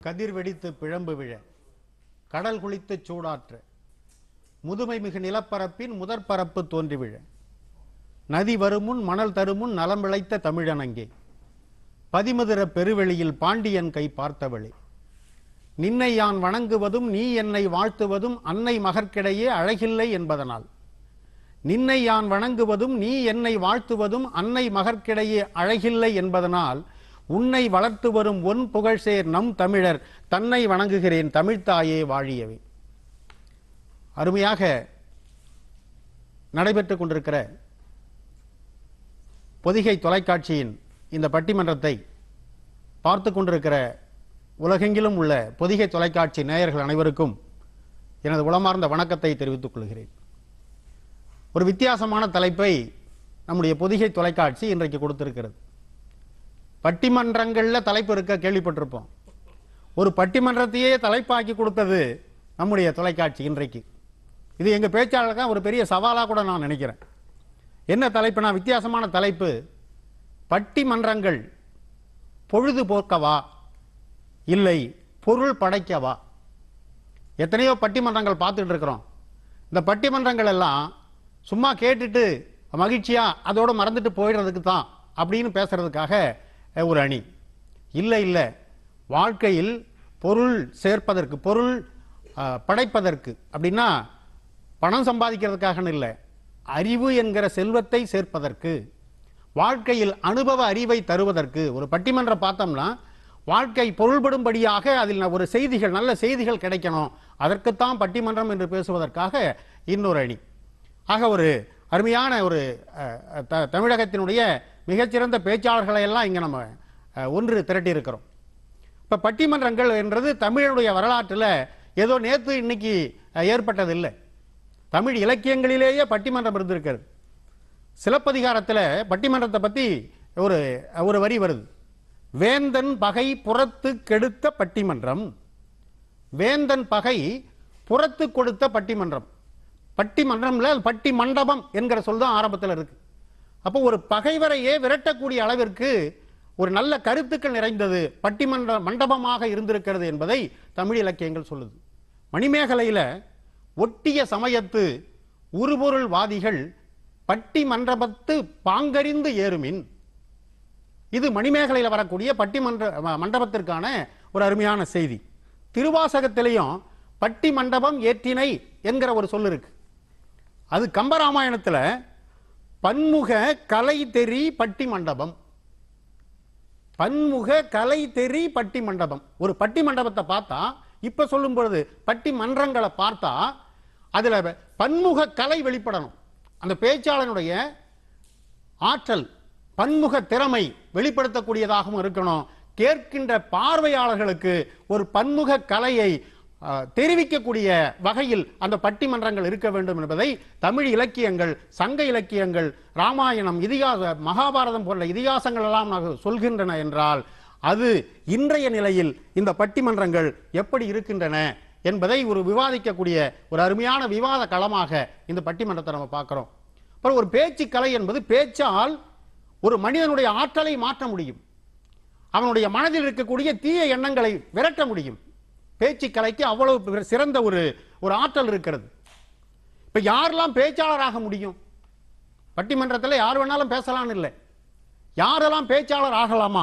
கதிர் வெடித்து பிழம்பு விழ கடல் குளித்து சூடாற்ற முதுமை மிகு நிலப்பரப்பின் முதற்பரப்பு தோன்றி விழ நதி வருமுன் மணல் தருமுன் நலம் விளைத்த தமிழன் அங்கே பதிமுதிர பெருவெளியில் பாண்டியன் கை பார்த்தவளே நின்னை யான் வணங்குவதும் நீ என்னை வாழ்த்துவதும் அன்னை மகற்கிடையே அழகில்லை என்பதனால் நின்னை யான் வணங்குவதும் நீ என்னை வாழ்த்துவதும் அன்னை மகற்கிடையே அழகில்லை என்பதனால் உன்னை வளர்த்து வரும் ஒன் புகழ்சேர் நம் தமிழர் தன்னை வணங்குகிறேன் தமிழ்த்தாயே வாழியவே அருமையாக நடைபெற்றுக் கொண்டிருக்கிற பொதிகை தொலைக்காட்சியின் இந்த பட்டிமன்றத்தை பார்த்து கொண்டிருக்கிற உலகெங்கிலும் உள்ள பொதிகை தொலைக்காட்சி நேயர்கள் அனைவருக்கும் எனது உளமார்ந்த வணக்கத்தை தெரிவித்துக் கொள்கிறேன் ஒரு வித்தியாசமான தலைப்பை நம்முடைய பொதிகை தொலைக்காட்சி இன்றைக்கு கொடுத்திருக்கிறது பட்டிமன்றங்களில் தலைப்பு இருக்க கேள்விப்பட்டிருப்போம் ஒரு பட்டிமன்றத்தையே தலைப்பாக்கி கொடுத்தது நம்முடைய தொலைக்காட்சி இன்றைக்கு இது எங்கள் பேச்சாளருக்கு ஒரு பெரிய சவாலாக கூட நான் நினைக்கிறேன் என்ன தலைப்புனா வித்தியாசமான தலைப்பு பட்டிமன்றங்கள் பொழுதுபோக்கவா இல்லை பொருள் படைக்கவா எத்தனையோ பட்டிமன்றங்கள் பார்த்துட்டு இருக்கிறோம் இந்த பட்டிமன்றங்கள் எல்லாம் சும்மா கேட்டுட்டு மகிழ்ச்சியா அதோட மறந்துட்டு போயிடுறதுக்கு தான் அப்படின்னு பேசுறதுக்காக அஹ், ஒரு அணி இல்லை இல்லை வாழ்க்கையில் பொருள் சேர்ப்பதற்கு பொருள் அஹ், படைப்பதற்கு அப்படின்னா பணம் சம்பாதிக்கிறதுக்காக இல்லை அறிவு என்கிற செல்வத்தை சேர்ப்பதற்கு வாழ்க்கையில் அனுபவ அறிவை தருவதற்கு ஒரு பட்டிமன்றம் பார்த்தோம்னா வாழ்க்கை பொருள்படும்படியாக அதில் ஒரு செய்திகள் நல்ல செய்திகள் கிடைக்கணும் அதற்குத்தான் பட்டிமன்றம் என்று பேசுவதற்காக இன்னொரு அணி ஆக ஒரு அருமையான ஒரு அஹ், த- தமிழகத்தினுடைய மிகச்சிறந்த பேச்சாளர்களை எல்லாம் இங்கே நம்ம அஹ், ஒன்று திரட்டி இருக்கிறோம் இப்போ பட்டிமன்றங்கள் என்றது தமிழனுடைய வரலாற்றில் ஏதோ நேற்று இன்னைக்கு அஹ், ஏற்பட்டதில்லை தமிழ் இலக்கியங்களிலேயே பட்டிமன்றம் இருந்திருக்கிறது சிலப்பதிகாரத்தில் பட்டிமன்றத்தை பற்றி ஒரு ஒரு வரி வருது வேந்தன் பகை புறத்து கெடுத்த பட்டிமன்றம் வேந்தன் பகை புறத்து கொடுத்த பட்டிமன்றம் பட்டிமன்றம்ல அது பட்டி மண்டபம் என்கிற சொல் தான் ஆரம்பத்தில் இருக்கு அப்போ ஒரு பகைவரையே விரட்டக்கூடிய அளவிற்கு ஒரு நல்ல கருத்துக்கள் நிறைந்தது பட்டிமன்ற மண்டபமாக இருந்திருக்கிறது என்பதை தமிழ் இலக்கியங்கள் சொல்லுது மணிமேகலையில ஒட்டிய சமயத்து உருபொருள் வாதிகள் பட்டி மண்டபத்து பாங்கறிந்து ஏறுமின் இது மணிமேகலையில் வரக்கூடிய பட்டிமன்ற ம- மண்டபத்திற்கான ஒரு அருமையான செய்தி திருவாசகத்திலையும் பட்டி மண்டபம் ஏற்றினை என்கிற ஒரு சொல் இருக்கு அது கம்பராமாயணத்தில் பன்முக கலை தெரி பட்டி மண்டபம் பன்முக கலை தெரி பட்டி மண்டபம் ஒரு பட்டி மண்டபத்தை பார்த்தா இப்ப சொல்லும் பொழுது பட்டி மன்றங்களை பார்த்தா அதுல பன்முக கலை வெளிப்படணும் அந்த பேச்சாளனுடைய ஆற்றல் பன்முக திறமை வெளிப்படுத்தக்கூடியதாகவும் இருக்கணும் கேட்கின்ற பார்வையாளர்களுக்கு ஒரு பன்முக கலையை அஹ், தெரிவிக்கக்கூடிய வகையில் அந்த பட்டிமன்றங்கள் இருக்க வேண்டும் என்பதை தமிழ் இலக்கியங்கள் சங்க இலக்கியங்கள் ராமாயணம் இதிகாச மகாபாரதம் போன்ற இதிகாசங்கள் எல்லாம் நாங்கள் சொல்கின்றன என்றால் அது இன்றைய நிலையில் இந்த பட்டிமன்றங்கள் எப்படி இருக்கின்றன என்பதை ஒரு விவாதிக்கக்கூடிய ஒரு அருமையான விவாத களமாக இந்த பட்டிமன்றத்தை நம்ம பார்க்கிறோம் அப்புறம் ஒரு பேச்சு கலை என்பது பேச்சால் ஒரு மனிதனுடைய ஆற்றலை மாற்ற முடியும் அவனுடைய மனதில் இருக்கக்கூடிய தீய எண்ணங்களை விரட்ட முடியும் பேச்சு கலைக்கு அவ்வளவு பெரிய சிறந்த ஒரு ஒரு ஆற்றல் இருக்கிறது இப்ப யாரெல்லாம் பேச்சாளராக முடியும் பட்டிமன்றத்தில் யார் வேணாலும் பேசலாம்னு இல்லை யாரெல்லாம் பேச்சாளர் ஆகலாமா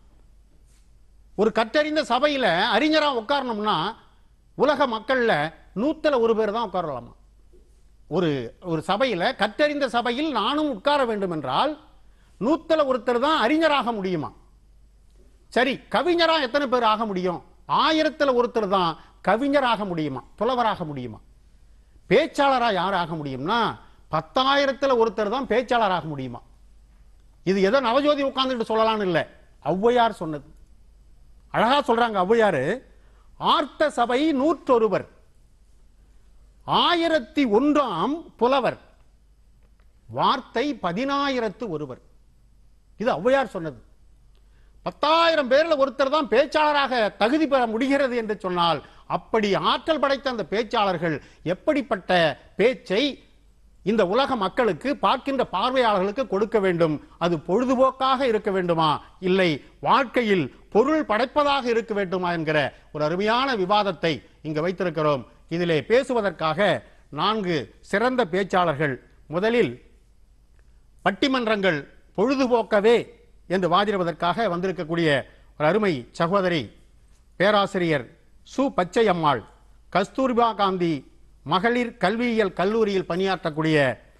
ஒரு கற்றறிந்த சபையில அறிஞரா உட்காரணும்னா உலக மக்கள்ல நூத்துல ஒரு பேர் தான் உட்காரலாமா ஒரு ஒரு சபையில கற்றறிந்த சபையில் நானும் உட்கார வேண்டும் என்றால் நூத்துல ஒருத்தர் தான் அறிஞராக முடியுமா சரி கவிஞரா எத்தனை பேர் ஆக முடியும் ஆயிரத்துல ஒருத்தர் தான் கவிஞராக முடியுமா புலவராக முடியுமா பேச்சாளரா யார் ஆக முடியும்னா பத்தாயிரத்துல ஒருத்தர் தான் பேச்சாளராக முடியுமா இது ஏதோ நவஜோதி உட்கார்ந்துட்டு சொல்லலாம்னு இல்லை ஔவையார் சொன்னது அழகா சொல்றாங்க ஔவையாரு ஆர்த்த சபை நூற்றொருவர் ஆயிரத்தி ஒன்றாம் புலவர் வார்த்தை பதினாயிரத்து ஒருவர் இது ஔவையார் சொன்னது பத்தாயிரம் பேர்ல ஒருத்தர் தான் பேச்சாளராக தகுதி பெற முடிகிறது என்று சொன்னால் அப்படி ஆற்றல் படைத்த அந்த பேச்சாளர்கள் எப்படிப்பட்ட பேச்சை இந்த உலக மக்களுக்கு பார்க்கின்ற பார்வையாளர்களுக்கு கொடுக்க வேண்டும் அது பொழுதுபோக்காக இருக்க வேண்டுமா இல்லை வாழ்க்கையில் பொருள் படைப்பதாக இருக்க வேண்டுமா என்கிற ஒரு அருமையான விவாதத்தை இங்கு வைத்திருக்கிறோம் இதிலே பேசுவதற்காக நான்கு சிறந்த பேச்சாளர்கள் முதலில் பட்டிமன்றங்கள் பொழுதுபோக்கவே என்று வாதிடுவதற்காக வந்திருக்கக்கூடிய ஒரு அருமை சகோதரி பேராசிரியர் சு பச்சையம்மாள் கஸ்தூர்பா காந்தி மகளிர் கல்வியியல் கல்லூரியில் பணியாற்றக்கூடிய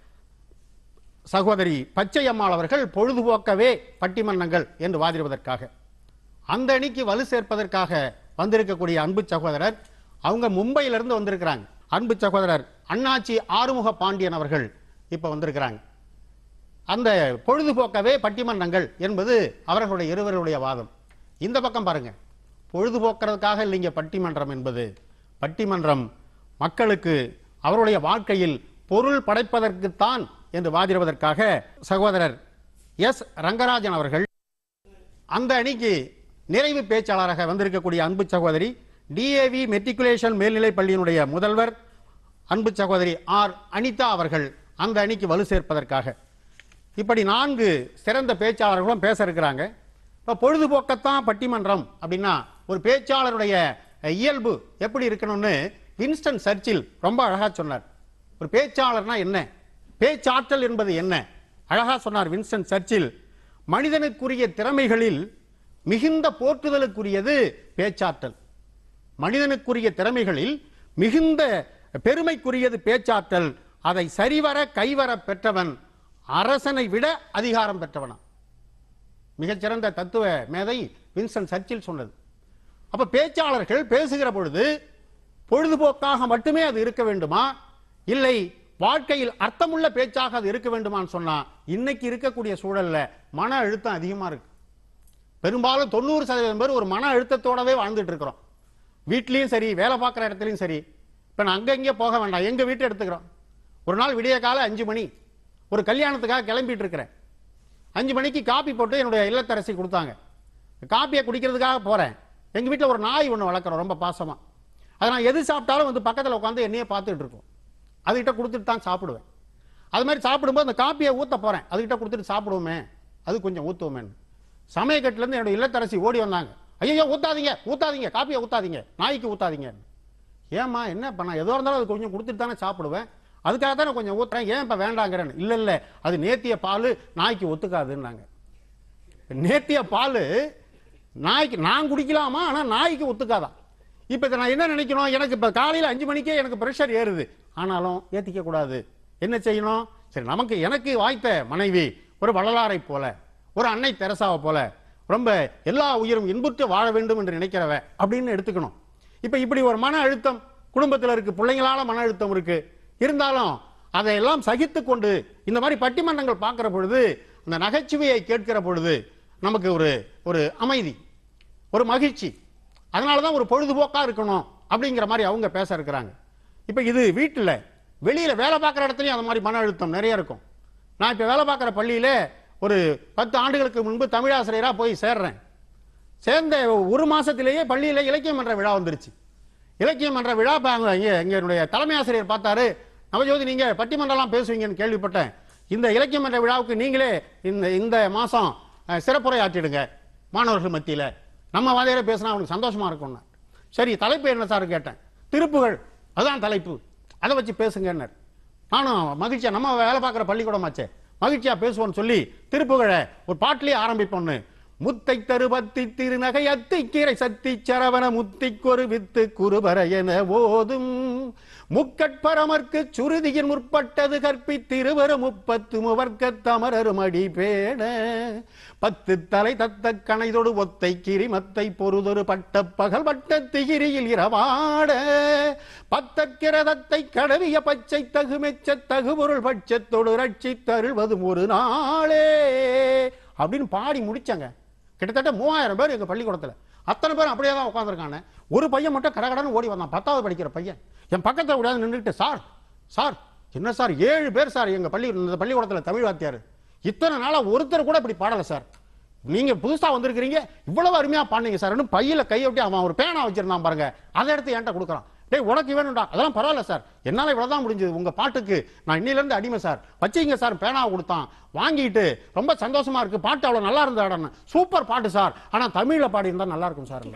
சகோதரி பச்சையம்மாள் அவர்கள் பொழுதுபோக்கவே பட்டிமன்றங்கள் என்று வாதிடுவதற்காக அந்த அணிக்கு வலு சேர்ப்பதற்காக வந்திருக்கக்கூடிய அன்பு சகோதரர் அவங்க மும்பையிலிருந்து வந்திருக்கிறாங்க அன்பு சகோதரர் அண்ணாச்சி ஆறுமுக பாண்டியன் அவர்கள் இப்ப வந்திருக்கிறாங்க அந்த பொழுதுபோக்கவே பட்டிமன்றங்கள் என்பது அவர்களுடைய இருவருடைய வாதம் இந்த பக்கம் பாருங்க பொழுதுபோக்குறதுக்காக இல்லைங்க பட்டிமன்றம் என்பது பட்டிமன்றம் மக்களுக்கு அவருடைய வாழ்க்கையில் பொருள் படைப்பதற்குத்தான் என்று வாதிடுவதற்காக சகோதரர் எஸ் ரங்கராஜன் அவர்கள் அந்த அணிக்கு நிறைவு பேச்சாளராக வந்திருக்கக்கூடிய அன்பு சகோதரி டிஏவி மெட்ரிகுலேஷன் மேல்நிலைப் பள்ளியினுடைய முதல்வர் அன்பு சகோதரி ஆர் அனிதா அவர்கள் அந்த அணிக்கு வலு சேர்ப்பதற்காக இப்படி நான்கு சிறந்த பேச்சாளர்களும் பேச இருக்கிறாங்க இப்போ பொழுதுபோக்கத்தான் பட்டிமன்றம் அப்படின்னா ஒரு பேச்சாளருடைய அஹ், இயல்பு எப்படி இருக்கணும்னு வின்ஸ்டன் சர்ச்சில் ரொம்ப அழகா சொன்னார் ஒரு பேச்சாளர்னா என்ன பேச்சாற்றல் என்பது என்ன அழகா சொன்னார் வின்ஸ்டன் சர்ச்சில் மனிதனுக்குரிய திறமைகளில் மிகுந்த போற்றுதலுக்குரியது பேச்சாற்றல் மனிதனுக்குரிய திறமைகளில் மிகுந்த பெருமைக்குரியது பேச்சாற்றல் அதை சரிவர கைவர பெற்றவன் அரசனை விட அதிகாரம் பெற்றவனா மிகச்சிறந்த தத்துவ மேதை வின்சன் சர்ச்சில் சொன்னது அப்ப பேச்சாளர்கள் பேசுகிற பொழுது பொழுதுபோக்காக மட்டுமே அது இருக்க வேண்டுமா இல்லை வாழ்க்கையில் அர்த்தமுள்ள பேச்சாக அது இருக்க வேண்டுமான்னு சொன்னா இன்னைக்கு இருக்கக்கூடிய சூழல்ல மன அழுத்தம் அதிகமா இருக்கு பெரும்பாலும் தொண்ணூறு சதவீதம் பேர் ஒரு மன அழுத்தத்தோடவே வாழ்ந்துட்டு இருக்கிறோம் வீட்லயும் சரி வேலை பார்க்குற இடத்துலையும் சரி இப்போ நான் அங்க இங்கே போக வேண்டாம் எங்க வீட்டை எடுத்துக்கிறோம் ஒரு நாள் விடிய காலை அஞ்சு மணி ஒரு கல்யாணத்துக்காக கிளம்பிட்டு இருக்கிறேன் அஞ்சு மணிக்கு காப்பி போட்டு என்னுடைய இல்லத்தரசி கொடுத்தாங்க காப்பியை குடிக்கிறதுக்காக போறேன் எங்க வீட்டில் ஒரு நாய் ஒன்று வளர்க்குறோம் ரொம்ப பாசமா அதை நான் எது சாப்பிட்டாலும் வந்து பக்கத்தில் உட்காந்து என்னையே பார்த்துட்டு இருக்கும் அதுகிட்ட கொடுத்துட்டு தான் சாப்பிடுவேன் அது மாதிரி சாப்பிடும்போது அந்த காப்பியை ஊத்த போறேன் அதுகிட்ட கொடுத்துட்டு சாப்பிடுவோமே அது கொஞ்சம் ஊத்துவோமேன்னு சமயக்கட்டுலேருந்து என்னோட இல்லத்தரசி ஓடி வந்தாங்க ஐயோ ஊத்தாதீங்க ஊத்தாதீங்க காப்பியை ஊத்தாதீங்க நாய்க்கு ஊத்தாதீங்க ஏம்மா என்ன பண்ண எதோ இருந்தாலும் அது கொஞ்சம் கொடுத்துட்டு தானே சாப்பிடுவேன் அதுக்காக தானே கொஞ்சம் ஊத்துறேன் ஏன் இப்போ வேண்டாங்கிறேன்னு இல்லை இல்லை அது நேத்திய பால் நாய்க்கு ஒத்துக்காதுன்னாங்க நேத்திய பால் நாய்க்கு நான் குடிக்கலாமா ஆனால் நாய்க்கு ஒத்துக்காதான் இப்போ இதை நான் என்ன நினைக்கணும் எனக்கு இப்போ காலையில் அஞ்சு மணிக்கே எனக்கு ப்ரெஷர் ஏறுது ஆனாலும் ஏற்றிக்க கூடாது என்ன செய்யணும் சரி நமக்கு எனக்கு வாய்த்த மனைவி ஒரு வள்ளலாரை போல ஒரு அன்னை தெரசாவை போல ரொம்ப எல்லா உயிரும் இன்புற்று வாழ வேண்டும் என்று நினைக்கிறவ அப்படின்னு எடுத்துக்கணும் இப்போ இப்படி ஒரு மன அழுத்தம் குடும்பத்தில் இருக்கு பிள்ளைங்களால மன அழுத்தம் இருக்கு இருந்தாலும் அதையெல்லாம் சகித்து கொண்டு இந்த மாதிரி பட்டிமன்றங்கள் பார்க்கிற பொழுது அந்த நகைச்சுவையை கேட்கிற பொழுது நமக்கு ஒரு ஒரு அமைதி ஒரு மகிழ்ச்சி அதனால தான் ஒரு பொழுதுபோக்கா இருக்கணும் அப்படிங்கிற மாதிரி அவங்க பேச இருக்கிறாங்க இப்போ இது வீட்டில் வெளியில் வேலை பார்க்குற இடத்துலையும் அந்த மாதிரி மன அழுத்தம் நிறைய இருக்கும் நான் இப்போ வேலை பார்க்குற பள்ளியில ஒரு பத்து ஆண்டுகளுக்கு முன்பு தமிழாசிரியராக போய் சேர்றேன் சேர்ந்த ஒரு மாசத்திலேயே பள்ளியில் இலக்கியம் என்ற விழா வந்துருச்சு இலக்கியம் என்ற விழா இப்ப அங்க இங்க இங்க என்னுடைய தலைமை ஆசிரியர் பார்த்தாரு நவஜோதி நீங்க பட்டிமன்றம்லாம் பேசுவீங்கன்னு கேள்விப்பட்டேன் இந்த இலக்கியம் என்ற விழாவுக்கு நீங்களே இந்த இந்த மாசம் அஹ், சிறப்புரை ஆற்றிடுங்க மாணவர்கள் மத்தியில நம்ம வாதையில பேசினா அவனுக்கு சந்தோஷமா இருக்கும்னா சரி தலைப்பு என்ன சார் கேட்டேன் திருப்புகள் அதுதான் தலைப்பு அதை வச்சு பேசுங்கன்னார் நானும் மகிழ்ச்சியா நம்ம வேலை பார்க்குற பள்ளிக்கூடமாச்சே மகிழ்ச்சியா பேசுவோம்னு சொல்லி திருப்புகழை ஒரு பாட்டிலே ஆரம்பிப்போம்னு முத்தை தருபத்தி திருநகை அத்திக்கீரை சத்தி சரவண முத்திக்கொரு வித்து குருபர என ஓதும் முக்கட்பரமர்க்கு சுருதியின் முற்பட்டது கற்பி திருவர முப்பத்து முவர்க்க தமரரும் அடி பேண பத்து தலை தத்த கணைதொடு ஒத்தை கிரி மத்தை பொருதொரு பட்ட பகல் வட்ட திகிரியில் இரவாட பத்தக்கிரதத்தை கடவிய பச்சை தகுமெச்ச தகுபொருள் பட்சத்தொடு ரட்சி தருவதும் ஒரு நாளே அப்படின்னு பாடி முடிச்சாங்க கிட்டத்தட்ட மூவாயிரம் பேர் எங்க பள்ளிக்கூடத்துல அத்தனை பேரும் அப்படியே தான் உட்காந்துருக்காங்க ஒரு பையன் மட்டும் கடகடன்னு ஓடி வந்தான் பத்தாவது படிக்கிற பையன் என் பக்கத்துல விடாது நின்றுட்டு சார் சார் என்ன சார் ஏழு பேர் சார் எங்க பள்ளி இந்த பள்ளிக்கூடத்துல தமிழ் வாத்தியார் இத்தனை நாளா ஒருத்தர் கூட இப்படி பாடல சார் நீங்க புதுசா வந்திருக்கிறீங்க இவ்வளவு அருமையா பாடுனீங்க சார்னு பையில கையை விட்டு அவன் ஒரு பேனா வச்சிருந்தான் பாருங்க அதை எடுத்து என்கிட்ட கொடுக்குறான் டேய் உனக்கு வேணும்டா அதெல்லாம் பரவாயில்ல சார் என்னால இவ்வளவுதான் முடிஞ்சது உங்க பாட்டுக்கு நான் இன்னில இருந்து அடிமை சார் வச்சீங்க சார் பேனாவை கொடுத்தான் வாங்கிட்டு ரொம்ப சந்தோஷமா இருக்கு பாட்டு அவ்வளவு நல்லா இருந்தாடன்னு சூப்பர் பாட்டு சார் ஆனா தமிழ்ல பாடி இருந்தா நல்லா இருக்கும் சார்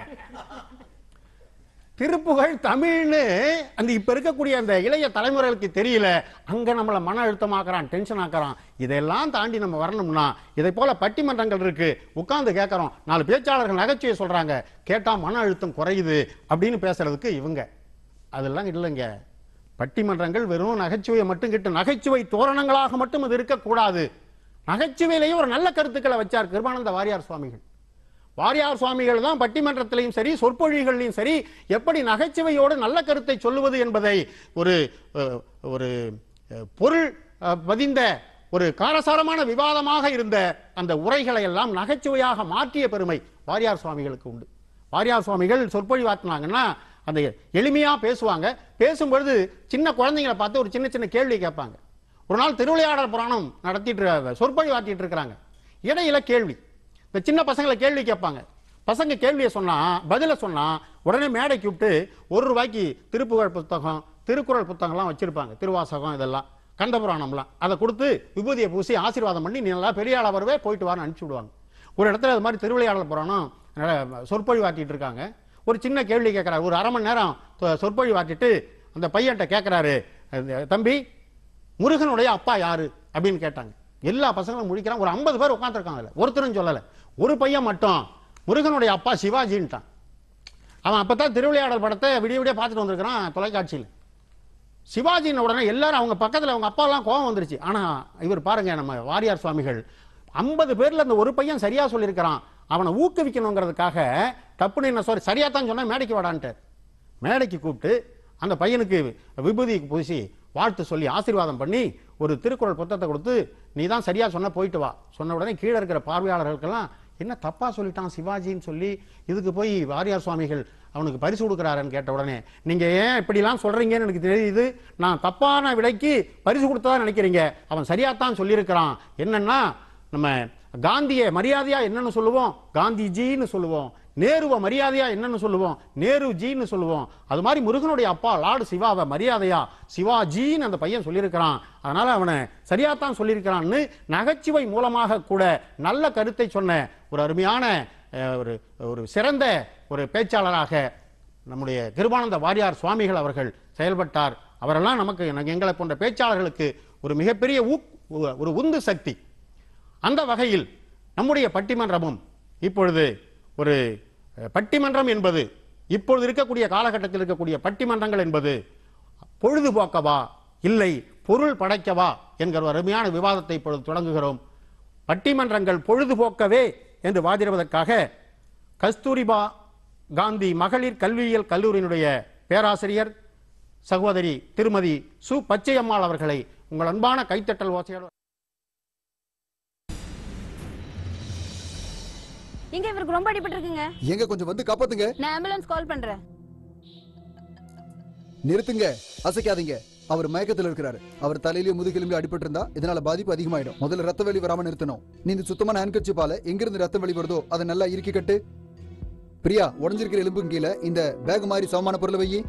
திருப்புகழ் தமிழ்னு அந்த இப்ப இருக்கக்கூடிய அந்த இளைய தலைமுறைகளுக்கு தெரியல அங்க நம்மள மன அழுத்தமாக்குறான் டென்ஷன் ஆக்குறான் இதெல்லாம் தாண்டி நம்ம வரணும்னா இதை போல பட்டிமன்றங்கள் இருக்கு உட்கார்ந்து கேட்கறோம் நாலு பேச்சாளர்கள் நகைச்சுவை சொல்றாங்க கேட்டா மன அழுத்தம் குறையுது அப்படின்னு பேசுறதுக்கு இவங்க அதெல்லாம் இல்லைங்க பட்டிமன்றங்கள் வெறும் நகைச்சுவையை மட்டும் கிட்ட நகைச்சுவை தோரணங்களாக மட்டும் இது இருக்கக்கூடாது நகைச்சுவையிலேயே ஒரு நல்ல கருத்துக்களை வச்சார் கிருபானந்த வாரியார் சுவாமிகள் வாரியார் சுவாமிகள் தான் பட்டிமன்றத்திலையும் சரி சொற்பொழிகளிலும் சரி எப்படி நகைச்சுவையோடு நல்ல கருத்தை சொல்லுவது என்பதை ஒரு அஹ், ஒரு அஹ், பொருள் அஹ், பதிந்த ஒரு காரசாரமான விவாதமாக இருந்த அந்த உரைகளை எல்லாம் நகைச்சுவையாக மாற்றிய பெருமை வாரியார் சுவாமிகளுக்கு உண்டு வாரியார் சுவாமிகள் சொற்பொழிவாற்றினாங்கன்னா அந்த எளிமையா பேசுவாங்க பேசும்பொழுது சின்ன குழந்தைங்களை பார்த்து ஒரு சின்ன சின்ன கேள்வி கேட்பாங்க ஒரு நாள் திருவிளையாடல் புராணம் நடத்திட்டு இருக்காங்க, சொற்பொழிவாற்றிட்டு இருக்கிறாங்க இடையில கேள்வி இந்த சின்ன பசங்களை கேள்வி கேட்பாங்க பசங்க கேள்வியை சொன்னா பதில சொன்னா உடனே மேடை கூப்பிட்டு ஒரு ரூபாய்க்கு திருப்புகழ் புத்தகம் திருக்குறள் புத்தகம்லாம் வச்சிருப்பாங்க திருவாசகம் இதெல்லாம் கந்தபுராணம்லாம் அதை கொடுத்து விபூதியை பூசி ஆசீர்வாதம் பண்ணி நீ நல்லா பெரிய ஆளா வருவே போயிட்டு வான்னு அனுப்பிச்சு விடுவாங்க ஒரு இடத்துல அது மாதிரி திருவிளையாடல் புராணம் நட- சொற்பொழிவாற்றிட்டு இருக்காங்க ஒரு சின்ன கேள்வி கேட்கறாரு ஒரு அரை மணி நேரம் சொ- சொற்பொழிவாற்றிட்டு அந்த பையன்கிட்ட கேட்கறாரு தம்பி முருகனுடைய அப்பா யாரு அப்படின்னு கேட்டாங்க எல்லா பசங்களும் முடிக்கிறான் ஒரு ஐம்பது பேர் உட்காந்துருக்காங்க அதுல ஒருத்தரும் சொல்லல ஒரு பையன் மட்டும் முருகனுடைய அப்பா சிவாஜின்ட்டான் அவன் அப்பதான் திருவிளையாடல் படத்தை விடிய விடிய பார்த்துட்டு வந்திருக்கிறான் தொலைக்காட்சியில் சிவாஜின உடனே எல்லாரும் அவங்க பக்கத்துல அவங்க அப்பா எல்லாம் கோவம் வந்துருச்சு ஆனா இவர் பாருங்க நம்ம வாரியார் சுவாமிகள் ஐம்பது பேர்ல அந்த ஒரு பையன் சரியா சொல்லியிருக்கிறான் அவனை ஊக்குவிக்கணுங்கிறதுக்காக தப்புன்னு என்ன சாரி சரியா தான் சொன்னா மேடைக்கு வாடான்ட்டார் மேடைக்கு கூப்பிட்டு அந்த பையனுக்கு விபூதி பூசி வாழ்த்து சொல்லி ஆசீர்வாதம் பண்ணி ஒரு திருக்குறள் புத்தகத்தை கொடுத்து நீ தான் சரியா சொன்ன போயிட்டு வா சொன்ன உடனே கீழே இருக்கிற பார்வையாளர்களுக்கெல்லாம் என்ன தப்பா சொல்லிட்டான் சிவாஜின்னு சொல்லி இதுக்கு போய் வாரியார் சுவாமிகள் அவனுக்கு பரிசு கொடுக்குறாருன்னு கேட்ட உடனே நீங்க ஏன் இப்படிலாம் சொல்றீங்கன்னு எனக்கு தெரியுது நான் தப்பான விடைக்கு பரிசு கொடுத்ததா நினைக்கிறீங்க அவன் சரியாத்தான் சொல்லியிருக்கிறான் என்னன்னா நம்ம காந்திய மரியாதையா என்னன்னு சொல்லுவோம் காந்திஜின்னு சொல்லுவோம் நேருவை மரியாதையா என்னன்னு சொல்லுவோம் நேருஜின்னு சொல்லுவோம் அது மாதிரி முருகனுடைய அப்பா லார்டு சிவாவை மரியாதையா சிவாஜின்னு அந்த பையன் சொல்லியிருக்கிறான் அதனால அவனை சரியாத்தான் சொல்லியிருக்கிறான்னு நகைச்சுவை மூலமாக கூட நல்ல கருத்தை சொன்ன ஒரு அருமையான அஹ், ஒரு ஒரு சிறந்த ஒரு பேச்சாளராக நம்முடைய கிருபானந்த வாரியார் சுவாமிகள் அவர்கள் செயல்பட்டார் அவரெல்லாம் நமக்கு எனக்கு எங்களை போன்ற பேச்சாளர்களுக்கு ஒரு மிகப்பெரிய ஊக் ஒரு உந்து சக்தி அந்த வகையில் நம்முடைய பட்டிமன்றமும் இப்பொழுது ஒரு அஹ், பட்டிமன்றம் என்பது இப்பொழுது இருக்கக்கூடிய காலகட்டத்தில் இருக்கக்கூடிய பட்டிமன்றங்கள் என்பது பொழுதுபோக்கவா இல்லை பொருள் படைக்கவா என்கிற ஒரு அருமையான விவாதத்தை இப்பொழுது தொடங்குகிறோம் பட்டிமன்றங்கள் பொழுதுபோக்கவே என்று வாதிடுவதற்காக கஸ்தூரிபா காந்தி மகளிர் கல்வியியல் கல்லூரியினுடைய பேராசிரியர் சகோதரி திருமதி சு பச்சையம்மாள் அவர்களை உங்கள் அன்பான கைத்தட்டல் ஓசையோடு எங்க இவருக்கு ரொம்ப அடிபட்டு இருக்குங்க எங்க கொஞ்சம் வந்து காப்பாத்துங்க நான் ஆம்புலன்ஸ் கால் பண்றேன் நிறுத்துங்க அசைக்காதீங்க அவர் மயக்கத்துல இருக்கிறாரு அவர் தலையிலயும் முதுகெலும்பு அடிபட்டு இருந்தா இதனால பாதிப்பு அதிகமாயிடும் முதல்ல ரத்த வெளி வராம நிறுத்தணும் நீ இந்த சுத்தமான ஹேண்ட்கர்ச்சிப்பால எங்கிருந்து ரத்தம் வெளி வருதோ அதை நல்லா இறுக்கி கட்டு பிரியா உடஞ்சிருக்கிற எலும்புக்கு கீழே இந்த பேக் மாதிரி சமமான பொருளை வை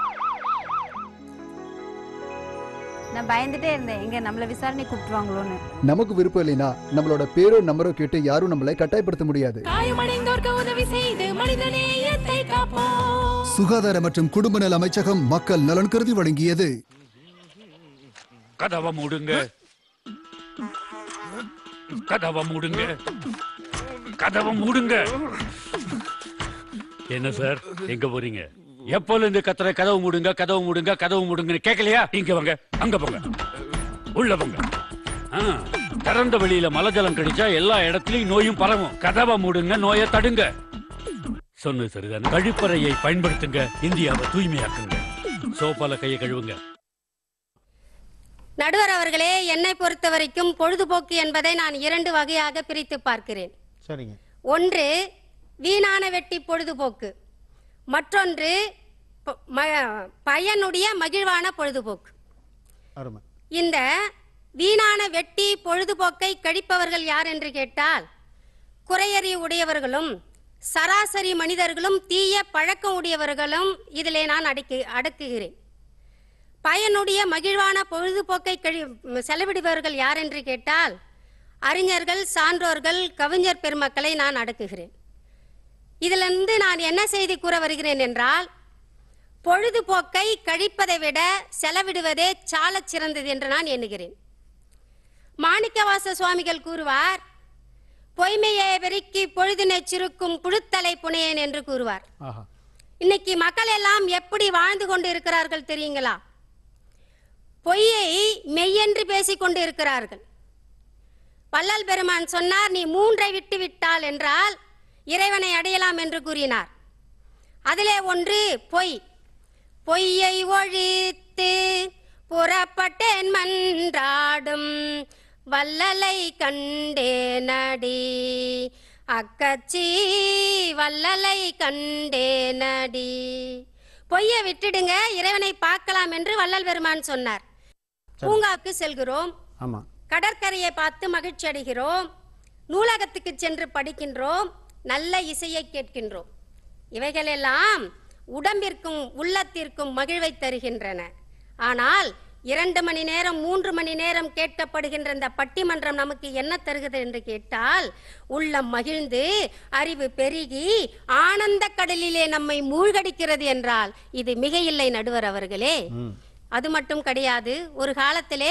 நான் பயந்துட்டே இருந்தேன் எங்க நம்மள விசாரணை கூப்பிட்டுருவாங்களோன்னு நமக்கு விருப்பம் இல்லைனா நம்மளோட பேரோ நம்பரோ கேட்டு யாரும் நம்மளை கட்டாயப்படுத்த முடியாது காயமடைந்தோர்க்கு உதவி செய்து மனிதநேயத்தை காப்போம் சுகாதார மற்றும் குடும்ப நல அமைச்சகம் மக்கள் நலன் கருதி வழங்கியது கதவை மூடுங்க கதவை மூடுங்க கதவை மூடுங்க என்ன சார் எங்க போறீங்க எப்போல இருந்து கத்துற கதவு மூடுங்க கதவு மூடுங்க கதவு மூடுங்கன்னு கேட்கலையா இங்க வாங்க அங்க போங்க உள்ள போங்க ஆ, திறந்த வெளியில மலஜலம் கடிச்சா எல்லா இடத்துலயும் நோயும் பரவும் கதவை மூடுங்க நோயை தடுங்க சொன்னது சரிதான் கழிப்பறையை பயன்படுத்துங்க இந்தியாவை தூய்மையாக்குங்க சோப்பால கையை கழுவுங்க நடுவர் அவர்களே என்னை பொறுத்த வரைக்கும் பொழுதுபோக்கு என்பதை நான் இரண்டு வகையாக பிரித்து பார்க்கிறேன் சரிங்க ஒன்று வீணான வெட்டி பொழுதுபோக்கு மற்றொன்று ப- ம- பயனுடைய மகிழ்வான பொழுதுபோக்கு அருமை இந்த வீணான வெட்டி பொழுதுபோக்கை கழிப்பவர்கள் யார் என்று கேட்டால் குறையறி உடையவர்களும் சராசரி மனிதர்களும் தீய பழக்கம் உடையவர்களும் இதிலே நான் அடக்கி அடக்குகிறேன் பயனுடைய மகிழ்வான பொழுதுபோக்கை கழி செலவிடுபவர்கள் யார் என்று கேட்டால் அறிஞர்கள் சான்றோர்கள் கவிஞர் பெருமக்களை நான் அடக்குகிறேன் இதிலிருந்து நான் என்ன செய்தி கூற வருகிறேன் என்றால் பொழுதுபோக்கை கழிப்பதை விட செலவிடுவதே சாலச் சிறந்தது என்று நான் எண்ணுகிறேன் மாணிக்கவாச சுவாமிகள் கூறுவார் பொய்மையை பெருக்கி பொழுதினை சிறுக்கும் புழுத்தலை புனையேன் என்று கூறுவார் ஆஹா இன்னைக்கு மக்கள் எல்லாம் எப்படி வாழ்ந்து கொண்டு இருக்கிறார்கள் தெரியுங்களா பொய்யை மெய்யென்று பேசிக் கொண்டு இருக்கிறார்கள் வள்ளல் பெருமான் சொன்னார் நீ மூன்றை விட்டு விட்டால் என்றால் இறைவனை அடையலாம் என்று கூறினார் அதிலே ஒன்று பொய் பொய்யை ஒழித்து புறப்பட்டேன் மன்றாடும் வல்லலை கண்டேனடி அக்கச்சி வல்லலை கண்டேனடி பொய்யை விட்டுடுங்க இறைவனை பார்க்கலாம் என்று வள்ளல் பெருமான் சொன்னார் பூங்காவுக்கு செல்கிறோம் ஆமாம் கடற்கரையை பார்த்து மகிழ்ச்சி அடைகிறோம் நூலகத்துக்கு சென்று படிக்கின்றோம் நல்ல இசையை கேட்கின்றோம் இவைகளெல்லாம் உடம்பிற்கும் உள்ளத்திற்கும் மகிழ்வை தருகின்றன ஆனால் இரண்டு மணி நேரம் மூன்று மணி நேரம் கேட்கப்படுகின்ற இந்த பட்டிமன்றம் நமக்கு என்ன தருகிறது என்று கேட்டால் உள்ளம் மகிழ்ந்து அறிவு பெருகி ஆனந்த கடலிலே நம்மை மூழ்கடிக்கிறது என்றால் இது மிக இல்லை நடுவர் அவர்களே அது மட்டும் கிடையாது ஒரு காலத்திலே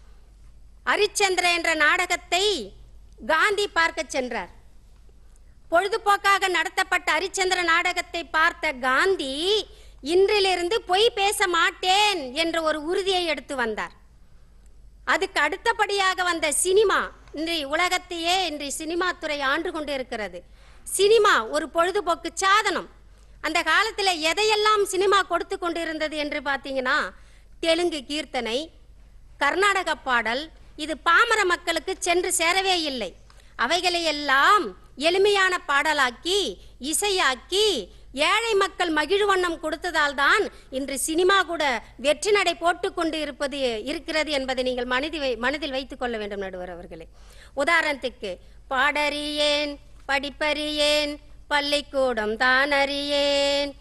அரிச்சந்திர என்ற நாடகத்தை காந்தி பார்க்க சென்றார் பொழுதுபோக்காக நடத்தப்பட்ட அரிச்சந்திர நாடகத்தை பார்த்த காந்தி இன்றிலிருந்து பொய் பேச மாட்டேன் என்ற ஒரு உறுதியை எடுத்து வந்தார் அதுக்கு அடுத்தபடியாக வந்த சினிமா இன்றைய உலகத்தையே இன்றைய சினிமா துறை ஆண்டு கொண்டு இருக்கிறது சினிமா ஒரு பொழுதுபோக்கு சாதனம் அந்த காலத்தில் எதையெல்லாம் சினிமா கொடுத்து கொண்டு இருந்தது என்று பார்த்தீங்கன்னா தெலுங்கு கீர்த்தனை கர்நாடக பாடல் இது பாமர மக்களுக்கு சென்று சேரவே இல்லை அவைகளை எல்லாம் எளிமையான பாடலாக்கி இசையாக்கி ஏழை மக்கள் மகிழ்வண்ணம் கொடுத்ததால் தான் இன்று சினிமா கூட வெற்றி நடை போட்டுக்கொண்டு இருப்பது இருக்கிறது என்பதை நீங்கள் மனதில் வை- மனதில் வைத்துக் கொள்ள வேண்டும் நடுவர் அவர்களே உதாரணத்துக்கு பாடறியேன் படிப்பறியேன் பள்ளிக்கூடம் தான் அறியேன்